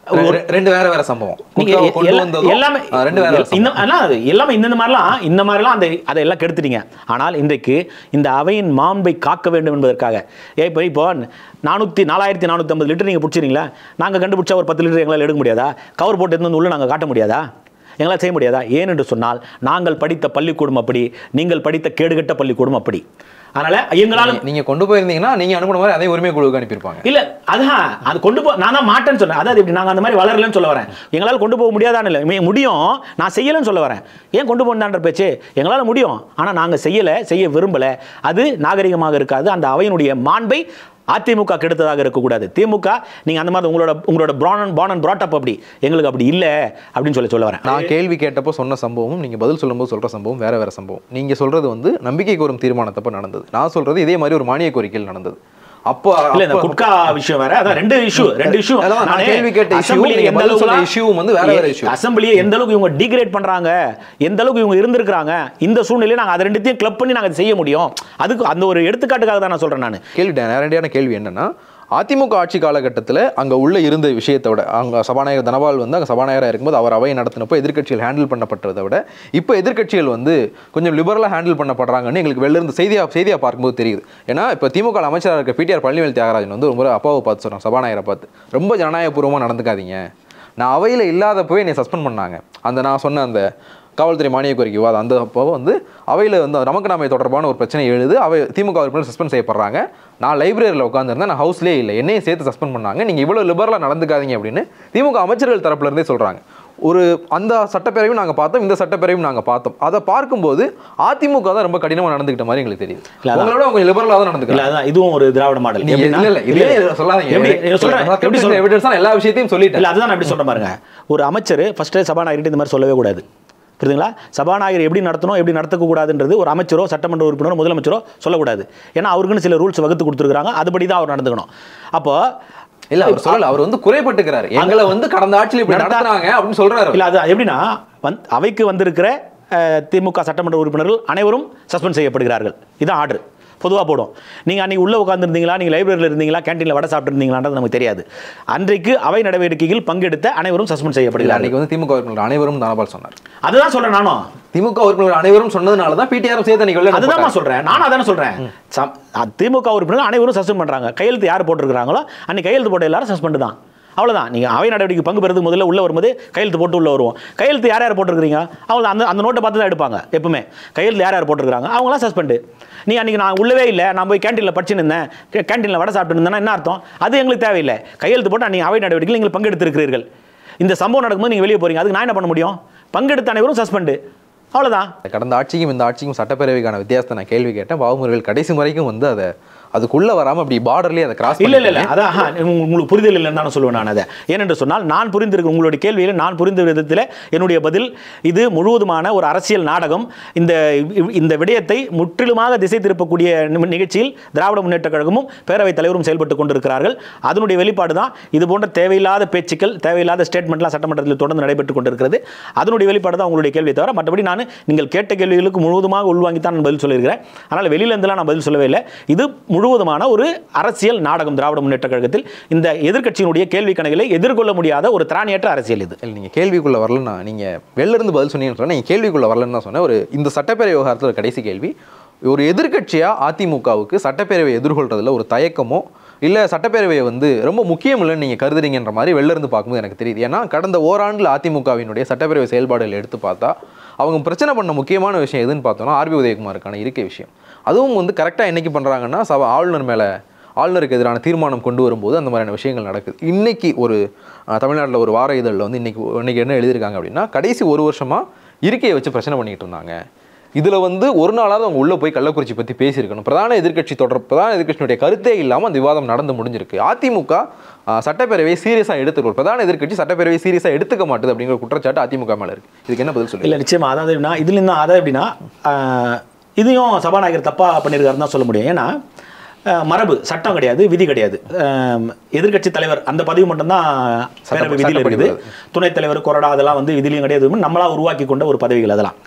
ரெ- ரெண்டு வேற வேற சம்பவம் நீங்க குட்காவை எ- கொண்டு எல்லா- வந்ததும், எல்லாமே ஆ, ரெண்டு வேற வேற இந்த அதான் அது எல்லாமே இந்த மாதிரிலாம் இந்த மாதிரிலாம் அந்த அதை எல்லாம் கெடுத்துட்டீங்க ஆனால் இன்றைக்கு இந்த அவையின் மாண்பை காக்க வேண்டும் என்பதற்காக ஏ இப்போ இப்போ நானூற்றி நாலாயிரத்தி நானூற்றி ஐம்பது லிட்டர் நீங்கள் பிடிச்சிருங்களா நாங்கள் கண்டுபிடிச்சா ஒரு பத்து லிட்டர் எங்களால் எடுக்க முடியாதா கவர் போட்டு எடுத்து வந்து உள்ள நாங்கள் காட்ட முடியாதா எங்களால் செய்ய முடியாதா ஏனென்று சொன்னால் நாங்கள் படித்த பள்ளிக்கூடம் அப்படி நீங்கள் படித்த கேடுகட்ட பள்ளிக்கூடம் அப்படி அதனால எங்களால் நீங்க- நீங்க கொண்டு போயிருந்தீங்கன்னா நீங்க அனுப்பின மாதிரி அதே உரிமை குழுவுக்கு அனுப்பியிருப்பாங்க இல்ல அதான் அது கொண்டு போ நான் தான் மாட்டேன்னு சொன்னேன் அதாவது இப்படி நாங்க அந்த மாதிரி வளரலன்னு சொல்ல வரேன் எங்களால் கொண்டு போக முடியாதான்னு இல்லை மே- முடியும் நான் செய்யலைன்னு சொல்ல வரேன் ஏன் கொண்டு போகணுன்ற பேச்சு எங்களால் முடியும் ஆனா நாங்க செய்யல செய்ய விரும்பல அது நாகரிகமாக இருக்காது அந்த அவையினுடைய மாண்பை அதிமுக கெடுத்ததாக இருக்கக்கூடாது திமுக நீங்க அந்த மாதிரி உங்களோட உங்களோட பிரான் பான் brought-up அப்படி எங்களுக்கு அப்படி இல்லை அப்படின்னு சொல்லி சொல்ல வரேன் நான் கேள்வி கேட்டப்போ சொன்ன சம்பவமும் நீங்க பதில் சொல்லும்போது சொல்ற சம்பவம் வேற வேற சம்பவம் நீங்க சொல்றது வந்து நம்பிக்கை கோரும் தீர்மானத்தப்ப நடந்தது நான் சொல்றது இதே மாதிரி ஒரு மானிய கோரிக்கையில் நடந்தது அப்போ இல்ல இந்த அப்போ- குட்கா விஷயம் வேற அதான் ரெண்டு இஷ்யூ ரெண்டு இஷ்யூ அதான் நான் கேள்வி கேட்ட issue, நீங்க பதில் சொன்ன issue வந்து வேற வேற issue. அசம்பிளியை எந்த அளவுக்கு இவங்க டிகிரேட் பண்றாங்க எந்த அளவுக்கு இவங்க இருந்திருக்காங்க இந்த சூழ்நிலையில நாங்க அதை ரெண்டுத்தையும் கிளப் பண்ணி நாங்க செய்ய முடியும் அதுக்கு அந்த ஒரு எடுத்துக்காட்டுக்காக தான் நான் சொல்றேன் நான் கேள்வி நேரடியான கேள்வி என்னன்னா அதிமுக ஆட்சி காலகட்டத்தில் அங்கே உள்ள இருந்த விஷயத்தை விட அங்கே சபாநாயகர் தனபால் வந்து அங்கே சபாநாயகராக இருக்கும்போது அவர் அவையை நடத்தினப்போ எதிர்க்கட்சிகள் ஹேண்டில் பண்ணப்பட்டதை விட இப்போ எதிர்க்கட்சிகள் வந்து கொஞ்சம் லிபரலாக ஹேண்டில் பண்ணப்படுறாங்கன்னு எங்களுக்கு வெளில இருந்து செய்தியாக செய்தியாக பார்க்கும்போது தெரியுது ஏன்னா இப்போ திமுக அமைச்சராக இருக்க பிடிஆர் பழனிவேல் தியாகராஜன் வந்து ஒரு முறை அப்பாவை பார்த்து சொல்கிறாங்க சபாநாயகரை பார்த்து ரொம்ப ஜனநாயகபூர்வமாக நடந்துக்காதீங்க நான் அவையில் இல்லாதப்பவே என்னை சஸ்பெண்ட் பண்ணாங்க அந்த நான் சொன்ன அந்த காவல்துறை மானிய கோரிக்கை விவாதம் அந்த அப்போ வந்து அவையில் வந்து நமக்கு நாமே தொடர்பான ஒரு பிரச்சனை எழுது அவை திமுக உறுப்பினர் சஸ்பெண்ட் செய்யப்படுறாங்க நான் லைப்ரரியில் உட்காந்துருந்தேன் நான் ஹவுஸ்லேயே இல்லை என்னையும் சேர்த்து சஸ்பெண்ட் பண்ணாங்க நீங்கள் இவ்வளோ லிபரலாக நடந்துக்காதீங்க அப்படின்னு திமுக அமைச்சர்கள் தரப்புல இருந்தே சொல்கிறாங்க ஒரு அந்த சட்டப்பேரவையும் நாங்கள் பார்த்தோம் இந்த சட்டப்பேரவையும் நாங்கள் பார்த்தோம் அதை பார்க்கும்போது அதிமுக தான் ரொம்ப கடினமாக நடந்துக்கிட்ட மாதிரி எங்களுக்கு தெரியுது இல்ல, அதான். உங்களோட கொஞ்சம் லிபரலாக தான் இல்ல நடந்துக்கலாம் அதான் இதுவும் ஒரு திராவிட மாடல் நீங்க இல்ல இல்ல இதே சொல்லாதீங்க எப்படி நான் சொல்றேன் எப்படி சொல்றேன் எவிடன்ஸ் எல்லா விஷயத்தையும் சொல்லிட்டேன் இல்ல அதுதான் நான் எப்படி சொல்றேன் பாருங்க ஒரு அமைச்சர் ஃபர்ஸ்ட் சபாநாயகர்கிட்ட இந்த மாதிரி சொல்லவே கூடாது புரியுதுங்களா சபாநாயகர் எப்படி நடத்தணும் எப்படி நடத்தக்க கூடாதுன்றது ஒரு அமைச்சரோ சட்டமன்ற உறுப்பினரோ முதலமைச்சரோ சொல்லக்கூடாது ஏன்னா அவருக்குன்னு சில ரூல்ஸ் வகுத்து கொடுத்துருக்காங்க அதுபடி தான் அவர் நடந்துக்கணும் அப்போ இல்ல அவர் சொல்லல அவர் வந்து குறைபட்டுக்கிறாரு எங்களை வந்து கடந்த ஆட்சியில் இப்படி நடத்தா- நடத்துறாங்க அப்படின்னு சொல்றாரு இல்ல அது எப்படின்னா வந் அவைக்கு வந்திருக்கிற அஹ், திமுக சட்டமன்ற உறுப்பினர்கள் அனைவரும் சஸ்பெண்ட் செய்யப்படுகிறார்கள் இதுதான் ஆர்டர் பொதுவாக போடும் நீங்கள் அன்றைக்கி உள்ளே உட்காந்துருந்தீங்களா நீங்கள் லைப்ரரியில் இருந்தீங்களா கேண்டீனில் வடை சாப்பிட்டுருந்தீங்களான்றது நமக்கு தெரியாது அன்றைக்கு அவை நடவடிக்கையில் பங்கெடுத்த அனைவரும் சஸ்பெண்ட் இல்ல செய்யப்படுகிறார்கள் அன்னைக்கு வந்து திமுக உறுப்பினர் அனைவரும் தனபால் சொன்னார் அதுதான் சொல்கிறேன் நானும் திமுக உறுப்பினர் அனைவரும் சொன்னதுனால தான் பிடிஆர் சேர்த்து அன்னைக்கு வெளில அதுதான் போட்டாங்க. சொல்றேன் நானும் அதானே சொல்றேன் சம்- அ- திமுக உறுப்பினர்கள் அனைவரும் சஸ்பெண்ட் பண்றாங்க கையெழுத்து யார் போட்டிருக்காங்களோ அன்னைக்கு கையெழுத்து போட்ட எல்லாரும் சஸ்பெண்ட் தான் அவ்வளவுதான் நீங்க அவை நடவடிக்கை பங்கு பெறுறதுக்கு முதல்ல உள்ள வரும்போது கையெழுத்து போட்டு உள்ள வருவோம் கையெழுத்து யார் யார் போட்டிருக்கீங்க அவங்க அந்த அந்த நோட்டை பார்த்து தான் எடுப்பாங்க எப்பவுமே கையெழுத்து யார் யார் போட்டிருக்காங்க அவங்களாம் சஸ்பெண்ட் நீ அன்னைக்கு நான் உள்ளவே இல்லை நான் போய் கேண்டீனில் படிச்சுன்னு இருந்தேன் கேண்டீனில் வடை சாப்பிட்டு இருந்தேன்னா என்ன அர்த்தம் அது எங்களுக்கு தேவையில்லை கையெழுத்து போட்டு அன்னைக்கு அவை நடவடிக்கையில் நீங்கள் பங்கெடுத்திருக்கிறீர்கள் இந்த சம்பவம் நடக்கும்போது நீங்கள் வெளியே போறீங்க அதுக்கு நான் என்ன பண்ண முடியும் பங்கெடுத்த அனைவரும் சஸ்பெண்டு அவ்வளவுதான் கடந்த ஆட்சிக்கும் இந்த ஆட்சிக்கும் சட்டப்பேரவைக்கான வித்தியாசத்தை நான் கேள்வி கேட்டேன் பாபுமுறைகள் கடைசி வரைக்கும் வந்து அதை அதுக்குள்ள வராம அப்படி பார்டர்லயே அதை கிராஸ் இல்ல இல்ல இல்ல அதான் ஆஹா, உங்க- உங்களுக்கு புரிதல் இல்லைன்னு தான் நான் சொல்லுவேன் நான் அதை ஏனென்று சொன்னால் நான் புரிந்திருக்க உங்களுடைய கேள்வியில் நான் புரிந்த விதத்தில் என்னுடைய பதில் இது முழுவதுமான ஒரு அரசியல் நாடகம் இந்த இந்த விடயத்தை முற்றிலுமாக திசை திருப்பக்கூடிய நிம- நிகழ்ச்சியில் திராவிட முன்னேற்ற கழகமும் பேரவைத் தலைவரும் செயல்பட்டு கொண்டிருக்கிறார்கள் அதனுடைய வெளிப்பாடு தான் இது போன்ற தேவையில்லாத பேச்சுக்கள் தேவையில்லாத ஸ்டேட்மெண்ட்லாம் சட்டமன்றத்தில் தொடர்ந்து நடைபெற்று கொண்டிருக்கிறது அதனுடைய வெளிப்பாடு தான் உங்களுடைய கேள்வியை தவிர மற்றபடி நான் நீங்கள் கேட்ட கேள்விகளுக்கு முழுவதுமாக உள்வாங்கி தான் நான் பதில் சொல்லியிருக்கிறேன் அதனால் வெளியிலேருந்துலாம் நான் பதில் சொல்லவே இல்லை இது முழுவதுமான ஒரு அரசியல் நாடகம் திராவிட முன்னேற்ற கழகத்தில் இந்த எதிர்க்கட்சியினுடைய கேள்வி கணக்குகளை எதிர்கொள்ள முடியாத ஒரு திராணியற்ற அரசியல் இது இல்லை நீங்கள் கேள்விக்குள்ள வரலன்னா நீங்கள் வெளில இருந்து பதில் சொன்னீங்கன்னு சொன்னால் நீங்கள் கேள்விக்குள்ள வரலன்னு தான் சொன்னேன் ஒரு இந்த சட்டப்பேரவை விவகாரத்தில் ஒரு கடைசி கேள்வி ஒரு எதிர்க்கட்சியாக அதிமுகவுக்கு சட்டப்பேரவையை எதிர்கொள்றதுல ஒரு தயக்கமோ இல்லை சட்டப்பேரவையை வந்து ரொம்ப முக்கியம் இல்லைன்னு நீங்கள் கருதுறீங்கன்ற மாதிரி வெளில இருந்து பார்க்கும்போது எனக்கு தெரியுது ஏன்னா கடந்த ஓராண்டில் அதிமுகவினுடைய சட்டப்பேரவை செயல்பாடுகள் எடுத்து பார்த்தா அவங்க பிரச்சனை பண்ண முக்கியமான விஷயம் எதுன்னு பார்த்தோம்னா ஆர்பி உதயகுமாருக்கான இருக்கை விஷயம் அதுவும் வந்து கரெக்டாக என்னைக்கு பண்ணுறாங்கன்னா சபா ஆளுநர் மேலே ஆளுநருக்கு எதிரான தீர்மானம் கொண்டு வரும்போது அந்த மாதிரியான விஷயங்கள் நடக்குது இன்னைக்கு ஒரு தமிழ்நாட்டில் ஒரு வார இதழில் வந்து இன்னைக்கு இன்னைக்கு என்ன எழுதியிருக்காங்க அப்படின்னா கடைசி ஒரு வருஷமாக இருக்கையை வச்சு பிரச்சனை பண்ணிட்டு இருந்தாங்க இதில் வந்து ஒரு நாளாவது அவங்க உள்ளே போய் கள்ளக்குறிச்சி பற்றி பேசியிருக்கணும் பிரதான எதிர்க்கட்சி தொடர் பிரதான எதிர்க்கட்சியினுடைய கருத்தே இல்லாமல் அந்த விவாதம் நடந்து முடிஞ்சிருக்கு அதிமுக ஆ, சட்டப்பேரவையை சீரியஸாக எடுத்துக்கணும் பிரதான எதிர்க்கட்சி சட்டப்பேரவையை சீரியஸாக எடுத்துக்க மாட்டுது அப்படிங்கிற குற்றச்சாட்டு அதிமுக மேலே இருக்குது இதுக்கு என்ன பதில் சொல்லி இல்லை நிச்சயமா அதாவது எப்படின்னா இதுலேருந்து அதாவது எப்படின்னா ஆஹ், இதையும் சபாநாயகர் தப்பாக பண்ணியிருக்காருன்னு தான் சொல்ல முடியும் ஏன்னா ஆஹ், மரபு சட்டம் கிடையாது விதி கிடையாது எதிர்கட்சி தலைவர் அந்த பதவி மட்டும்தான் பேரவை விதியில் சட்டப்படி இருக்குது துணைத் தலைவர் கொறடா அதெல்லாம் வந்து விதிலையும் கிடையாது நம்மளா உருவாக்கி கொண்ட ஒரு பதவிகள் அதெல்லாம்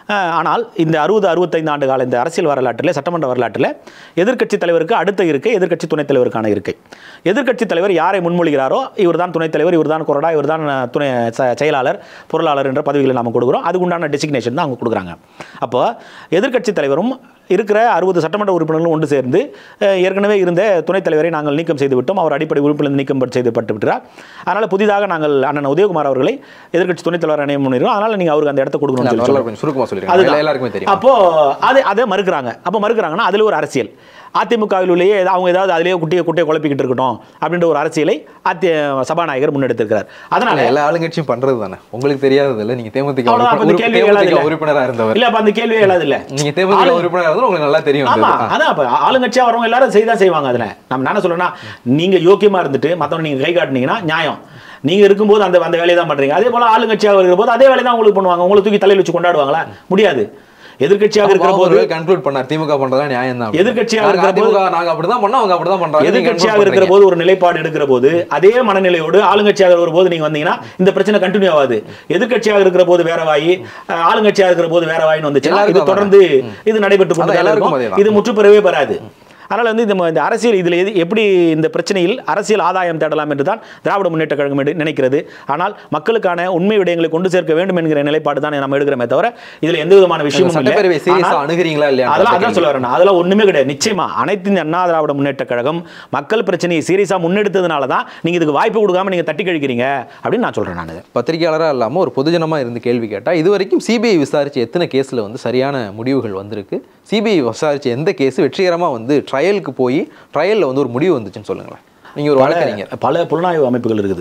அஹ், ஆனால் இந்த அறுபது அறுபத்தைந்து ஆண்டு கால இந்த அரசியல் வரலாற்றில் சட்டமன்ற வரலாற்றில் எதிர்க்கட்சி தலைவருக்கு அடுத்த இருக்கை எதிர்க்கட்சி துணைத் தலைவருக்கான இருக்கை எதிர்க்கட்சி தலைவர் யாரை முன்மொழிகிறாரோ இவர் தான் துணைத் தலைவர் இவர் தான் கொறடா இவர் தான் துணை ச- செயலாளர் பொருளாளர் என்ற பதவிகளை நாம் கொடுக்குறோம் அதுக்கு உண்டான டெசிக்னேஷன் தான் அவங்க கொடுக்குறாங்க அப்போ எதிர்க்கட்சி தலைவரும் இருக்கிற அறுபது சட்டமன்ற உறுப்பினர்களும் ஒன்று சேர்ந்து அஹ், ஏற்கனவே இருந்த துணைத் தலைவரை நாங்கள் நீக்கம் செய்து விட்டோம் அவர் அடிப்படை உறுப்பிலிருந்து நீக்கம் செய்து பட்டு விட்டார் அதனால் புதிதாக நாங்கள் அண்ணன் உதயகுமார் அவர்களை எதிர்க்கட்சி துணைத் தலைவர் அணையம் முன்னிறோம் அதனால் நீங்கள் அவருக்கு அந்த இடத்த கொடுக்கணும்னு சொல்லி வரலாறு கொஞ்சம் சுருக்கமா சொல்லிருக்கேன் அதுதான். எல்லாருக்குமே தெரியும் அப்போ அது அதை மறுக்கிறாங்க அப்போ மறுக்கிறாங்கன்னா அதில் ஒரு அரசியல் அதிமுகவில் உள்ளேயே ஏதா- அவங்க ஏதாவது அதிலேயே குட்டியை குட்டையை குழப்பிக்கிட்டு இருக்கட்டும் அப்படின்ற ஒரு அரசியலை அதி சபாநாயகர் முன்னெடுத்திருக்கிறார் அதனால எல்லா ஆளுங்கட்சியும் பண்றது தானே உங்களுக்கு தெரியாதது இல்ல நீங்க தேமுதிக அவ்வளவுதான், அப்ப இந்த உறுப்பி- கேள்வி எழாது தேமுதிக இல்ல. உறுப்பினரா இருந்தவர் இல்ல அப்ப அந்த கேள்வியே எழாது இல்ல நீங்க தேமுதிக உறுப்பினரா இருந்தாலும் உங்களுக்கு நல்லா தெரியும் ஆமா அது. அதான் அப்ப ஆளுங்கட்சியா வரவங்க எல்லாரும் செய்தான் செய்வாங்க அதுல நம்ம என்ன சொல்றேன்னா நீங்க யோக்கியமா இருந்துட்டு மத்தவங்க நீங்க கை காட்டுனீங்கன்னா நியாயம் நீங்க இருக்கும்போது அந்த அந்த வேலையை தான் பண்றீங்க அதே போல ஆளுங்கட்சியாக இருக்கிற போது அதே வேலையை தான் உங்களுக்கு பண்ணுவாங்க உங்களை தூக்கி தலையில வச்சு கொண்டாடுவாங்களா முடியாது எதிர்க்கட்சியாக இருக்கிற போது கன்க்ளூட் பண்ணார் திமுக பண்றதா நியாயம் தான் எதிர்க்கட்சியாக இருக்கிற போது- திமுக நாங்க அப்படிதான் பண்ணோம் அவங்க அப்படிதான் பண்றாங்க நீங்க எதிர்க்கட்சியாக conclude இருக்கிற பண்றீங்க. போது ஒரு நிலைப்பாடு எடுக்கிற போது அதே மனநிலையோடு ஆளுங்கட்சியாக இருக்கிற போது நீங்க வந்தீங்கன்னா இந்த பிரச்சனை கண்டினியூ ஆகாது எதிர்க்கட்சியாக இருக்கிற போது வேற வாயி அஹ், ஆளுங்கட்சியாக இருக்கிற போது வேற வாயின்னு வந்துச்சுன்னா இது எல்லாருக்கும் தொடர்ந்து இது நடைபெற்று கொண்டு அதான் தான் எல்லாருக்கும் இருக்கும். அதேதான். இது முற்றுப்பெறவே பெறாது அதனால் வந்து இந்த ம- இந்த அரசியல் இதில் எது எப்படி இந்த பிரச்சனையில் அரசியல் ஆதாயம் தேடலாம் என்று தான் திராவிட முன்னேற்ற கழகம் எடு- நினைக்கிறது ஆனால் மக்களுக்கான உண்மை விடயங்களை கொண்டு சேர்க்க வேண்டும் என்கிற நிலைப்பாடு தான் நம்ம எடுக்கிறோமே தவிர இதில் எந்த விதமான விஷயமும் இல்லை. சட்டப்பேரவை சீரியஸா ஆனால் அணுகுறீங்களா இல்லையா அதெல்லாம் அதான் சொல்ல வரேன் அதெல்லாம் ஒண்ணுமே கிடையாது நிச்சயமா அனைத்து இந்த அண்ணா திராவிட முன்னேற்ற கழகம் மக்கள் பிரச்சனையை சீரியஸா முன்னெடுத்ததுனால தான் நீங்க இதுக்கு வாய்ப்பு கொடுக்காம நீங்க தட்டி கழிக்கிறீங்க அப்படின்னு நான் சொல்றேன் நான் பத்திரிகையாளராக இல்லாமல் ஒரு பொதுஜனமாக இருந்து கேள்வி கேட்டால் இது வரைக்கும் சிபிஐ விசாரிச்ச எத்தனை கேஸில் வந்து சரியான முடிவுகள் வந்திருக்கு சிபிஐ விசாரிச்ச எந்த கேஸ் வெற்றிகரமாக வந்து ட்ரையலுக்கு போய் ட்ரையலில் வந்து ஒரு முடிவு வந்துச்சுன்னு சொல்லுங்களேன் நீங்கள் ஒரு வழக்கறிஞர் பல புலனாய்வு அமைப்புகள் இருக்குது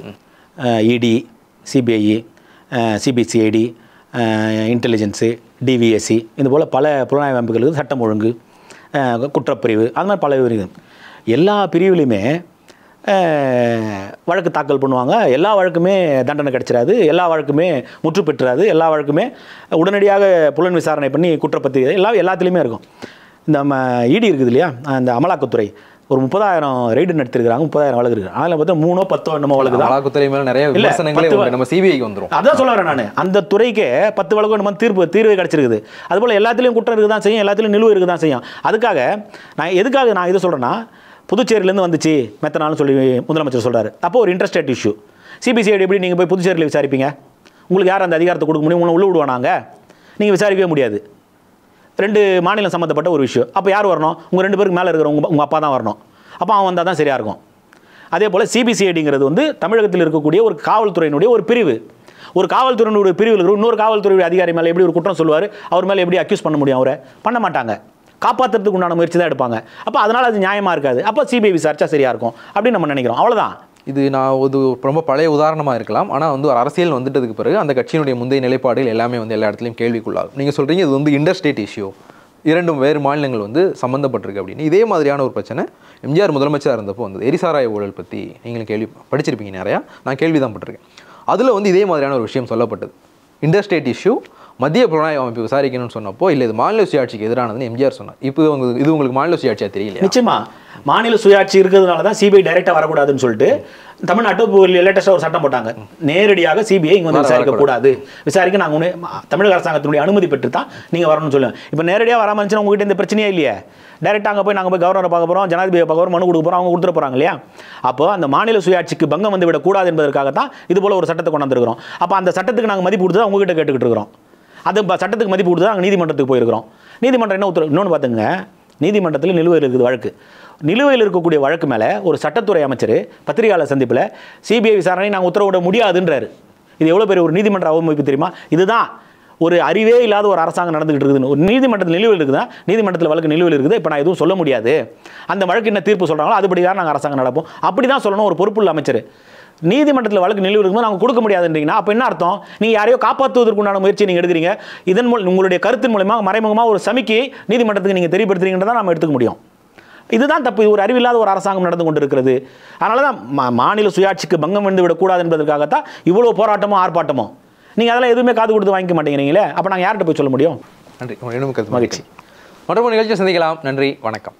இடி சிபிஐ சிபிசிஐடி இன்டெலிஜென்ஸு டிவிஎஸ்சி இது போல் பல புலனாய்வு அமைப்புகள் இருக்குது சட்டம் ஒழுங்கு அஹ், குற்றப்பிரிவு அது மாதிரி பல இருக்குது எல்லா பிரிவுலையுமே அஹ், வழக்கு தாக்கல் பண்ணுவாங்க எல்லா வழக்குமே தண்டனை கிடைச்சிடாது எல்லா வழக்குமே முற்று பெற்றாது எல்லா வழக்குமே உடனடியாக புலன் விசாரணை பண்ணி குற்றப்பத்திரிகை எல்லாம் எல்லாத்துலேயுமே இருக்கும் இந்த நம்ம இடி இருக்குது இல்லையா அந்த அமலாக்கத்துறை ஒரு முப்பதாயிரம் ரெய்டு நடத்திருக்கிறாங்க முப்பதாயிரம் வழக்கு இருக்குது அதில் பார்த்தா மூணோ பத்தோ என்னமோ வழக்கு தான் அமலாக்கத்துறை மேலே நிறைய இல்ல, விமர்சனங்களே பத்து உண்டு நம்ம சிபிஐக்கு வந்துரும் அதான் சொல்ல வரேன் நான் அந்த துறைக்கு பத்து வழக்கு நம்ம தீர்ப்பு தீர்வு கிடைச்சிருக்குது அதுபோல் எல்லாத்துலேயும் குற்றம் இருக்க தான் செய்யும் எல்லாத்துலேயும் நிலுவை இருக்க தான் செய்யும் அதுக்காக நான் எதுக்காக நான் இது சொல்கிறேன்னா புதுச்சேரியிலேருந்து வந்துச்சு மெத்தனாலும் சொல்லி முதலமைச்சர் சொல்கிறாரு அப்போ ஒரு இன்ட்ரெஸ்டட் இஷ்யூ சிபிசிஐடி எப்படி நீங்கள் போய் புதுச்சேரியில் விசாரிப்பீங்க உங்களுக்கு யார் அந்த அதிகாரத்தை கொடுக்க முடியும் உங்களை உள்ள விடுவானாங்க நீங்கள் விசாரிக்கவே முடியாது ரெண்டு மாநிலம் சம்மந்தப்பட்ட ஒரு விஷயம் அப்போ யார் வரணும் உங்கள் ரெண்டு பேருக்கு மேலே இருக்கிற உங்கள் உங்கள் அப்பா தான் வரணும் அப்போ அவன் வந்தால் தான் சரியாக இருக்கும் அதே போல் சிபிசிஐடிங்கிறது வந்து தமிழகத்தில் இருக்கக்கூடிய ஒரு காவல்துறையினுடைய ஒரு பிரிவு ஒரு காவல்துறையினுடைய பிரிவில் இருக்கிற இன்னொரு காவல்துறை அதிகாரி மேலே எப்படி ஒரு குற்றம் சொல்லுவார் அவர் மேலே எப்படி அக்யூஸ் பண்ண முடியும் அவரை பண்ண மாட்டாங்க காப்பாற்றுறதுக்கு உண்டான முயற்சி தான் எடுப்பாங்க அப்போ அதனால் அது நியாயமாக இருக்காது அப்போ சிபிஐ விசாரிச்சா சரியாக இருக்கும் அப்படின்னு நம்ம நினைக்கிறோம் அவ்வளோதான் இது நான் ஒரு ரொம்ப பழைய உதாரணமாக இருக்கலாம் ஆனால் வந்து ஒரு அரசியல் வந்துட்டதுக்கு பிறகு அந்த கட்சியினுடைய முந்தைய நிலைப்பாடுகள் எல்லாமே வந்து எல்லா இடத்துலையும் கேள்விக்குள்ளாகும் நீங்கள் சொல்கிறீங்க இது வந்து இன்டர்ஸ்டேட் இஷ்யூ இரண்டும் வேறு மாநிலங்கள் வந்து சம்மந்தப்பட்டிருக்கு அப்படின்னு இதே மாதிரியான ஒரு பிரச்சனை எம்ஜிஆர் முதலமைச்சராக இருந்தப்போ வந்தது எரிசாராய ஊழல் பற்றி நீங்களும் கேள்வி படிச்சிருப்பீங்க நிறையா நான் கேள்வி தான் பட்டிருக்கேன் அதில் வந்து இதே மாதிரியான ஒரு விஷயம் சொல்லப்பட்டது இன்டர்ஸ்டேட் இஷ்யூ மத்திய புலனாய்வு அமைப்பு விசாரிக்கணும்னு சொன்னப்போ இல்லை இது மாநில சுயாட்சிக்கு எதிரானதுன்னு எம்ஜிஆர் சொன்னார் இப்போ உங்களுக்கு இது உங்களுக்கு மாநில சுயாட்சியாக தெரியலையா நிச்சயமா மாநில சுயாட்சி இருக்கிறதுனால தான் சிபிஐ டைரக்டா வரக்கூடாதுன்னு சொல்லிட்டு தமிழ்நாட்டு இப்போ ஒரு லேட்டஸ்டாக ஒரு சட்டம் போட்டாங்க நேரடியாக சிபிஐ இங்கே வந்து வர- விசாரிக்க கூடாது விசாரிக்க நாங்கள் உடனே தமிழக அரசாங்கத்தினுடைய அனுமதி பெற்று தான் நீங்கள் வரணும்னு சொல்லுவோம் இப்போ நேரடியாக வராமல் இருந்துச்சுன்னா உங்ககிட்ட இந்த பிரச்சனையே இல்லையே டேரெக்டாக அங்கே போய் நாங்கள் போய் கவர்னரை பார்க்க போகிறோம் ஜனாதிபதியை பார்க்க போகிறோம் மனு கொடுக்க போகிறோம் அவங்க கொடுத்துட போகிறாங்க இல்லையா அப்போ அந்த மாநில சுயாட்சிக்கு பங்கம் வந்து விடக்கூடாது என்பதற்காக தான் இது போல ஒரு சட்டத்தை கொண்டு வந்திருக்கிறோம் அப்போ அந்த சட்டத்துக்கு நாங்கள் மதிப்பு கொடுத்து தான் உங்ககிட்ட கேட்டுக்கிட்டு இருக்கிறோம் அது ப- சட்டத்துக்கு மதிப்பு கொடுத்து தான் நாங்கள் நீதிமன்றத்துக்கு போயிருக்கிறோம் நீதிமன்றம் என்ன உத்தரவு இன்னொன்று பார்த்துங்க நீதிமன்றத்தில் நிலுவையில் இருக்குது வழக்கு நிலுவையில் இருக்கக்கூடிய வழக்கு மேலே ஒரு சட்டத்துறை அமைச்சர் பத்திரிகையாளர் சந்திப்பில் சிபிஐ விசாரணை நாங்கள் உத்தரவிட முடியாதுன்றாரு இது எவ்வளோ பெரிய ஒரு நீதிமன்ற அவமதிப்பு தெரியுமா இதுதான் ஒரு அறிவே இல்லாத ஒரு அரசாங்கம் நடந்துகிட்டு இருக்குதுன்னு ஒரு நீதிமன்றத்தில் நிலுவையில் இருக்குதா நீதிமன்றத்தில் வழக்கு நிலுவையில் இருக்குது இப்போ நான் எதுவும் சொல்ல முடியாது அந்த வழக்கு என்ன தீர்ப்பு சொல்கிறாங்களோ அதுபடி தான் நாங்கள் அரசாங்கம் நடப்போம் அப்படி தான் சொல்லணும் ஒரு பொறுப்புள்ள அமைச்சர் நீதிமன்றத்தில் வழக்கு நிலுவையில் இருக்கும்போது நாங்கள் கொடுக்க முடியாதுன்றீங்கன்னா அப்போ என்ன அர்த்தம் நீங்கள் யாரையோ காப்பாற்றுவதற்குண்டான முயற்சி நீங்கள் எடுக்கிறீங்க இதன் மூலம் உங்களுடைய கருத்தின் மூலமாக மறைமுகமாக ஒரு சமிக்கையை நீதிமன்றத்துக்கு நீங்கள் தெரியப்படுத்துறீங்கன்றதை நம்ம எடுத்துக்க முடியும் இதுதான் தப்பு இது ஒரு அறிவில்லாத ஒரு அரசாங்கம் நடந்து கொண்டிருக்கிறது அதனால தான் மா- மாநில சுயாட்சிக்கு பங்கம் வந்து விடக்கூடாது என்பதற்காகத்தான் இவ்வளோ போராட்டமோ ஆர்ப்பாட்டமோ நீங்கள் அதெல்லாம் எதுவுமே காது கொடுத்து வாங்கிக்க மாட்டேங்கிறீங்களே அப்போ நாங்கள் யார்கிட்ட போய் சொல்ல முடியும் நன்றி இன்னும் கருத்து மகிழ்ச்சி மற்றொரு நிகழ்ச்சியை சந்திக்கலாம் நன்றி வணக்கம்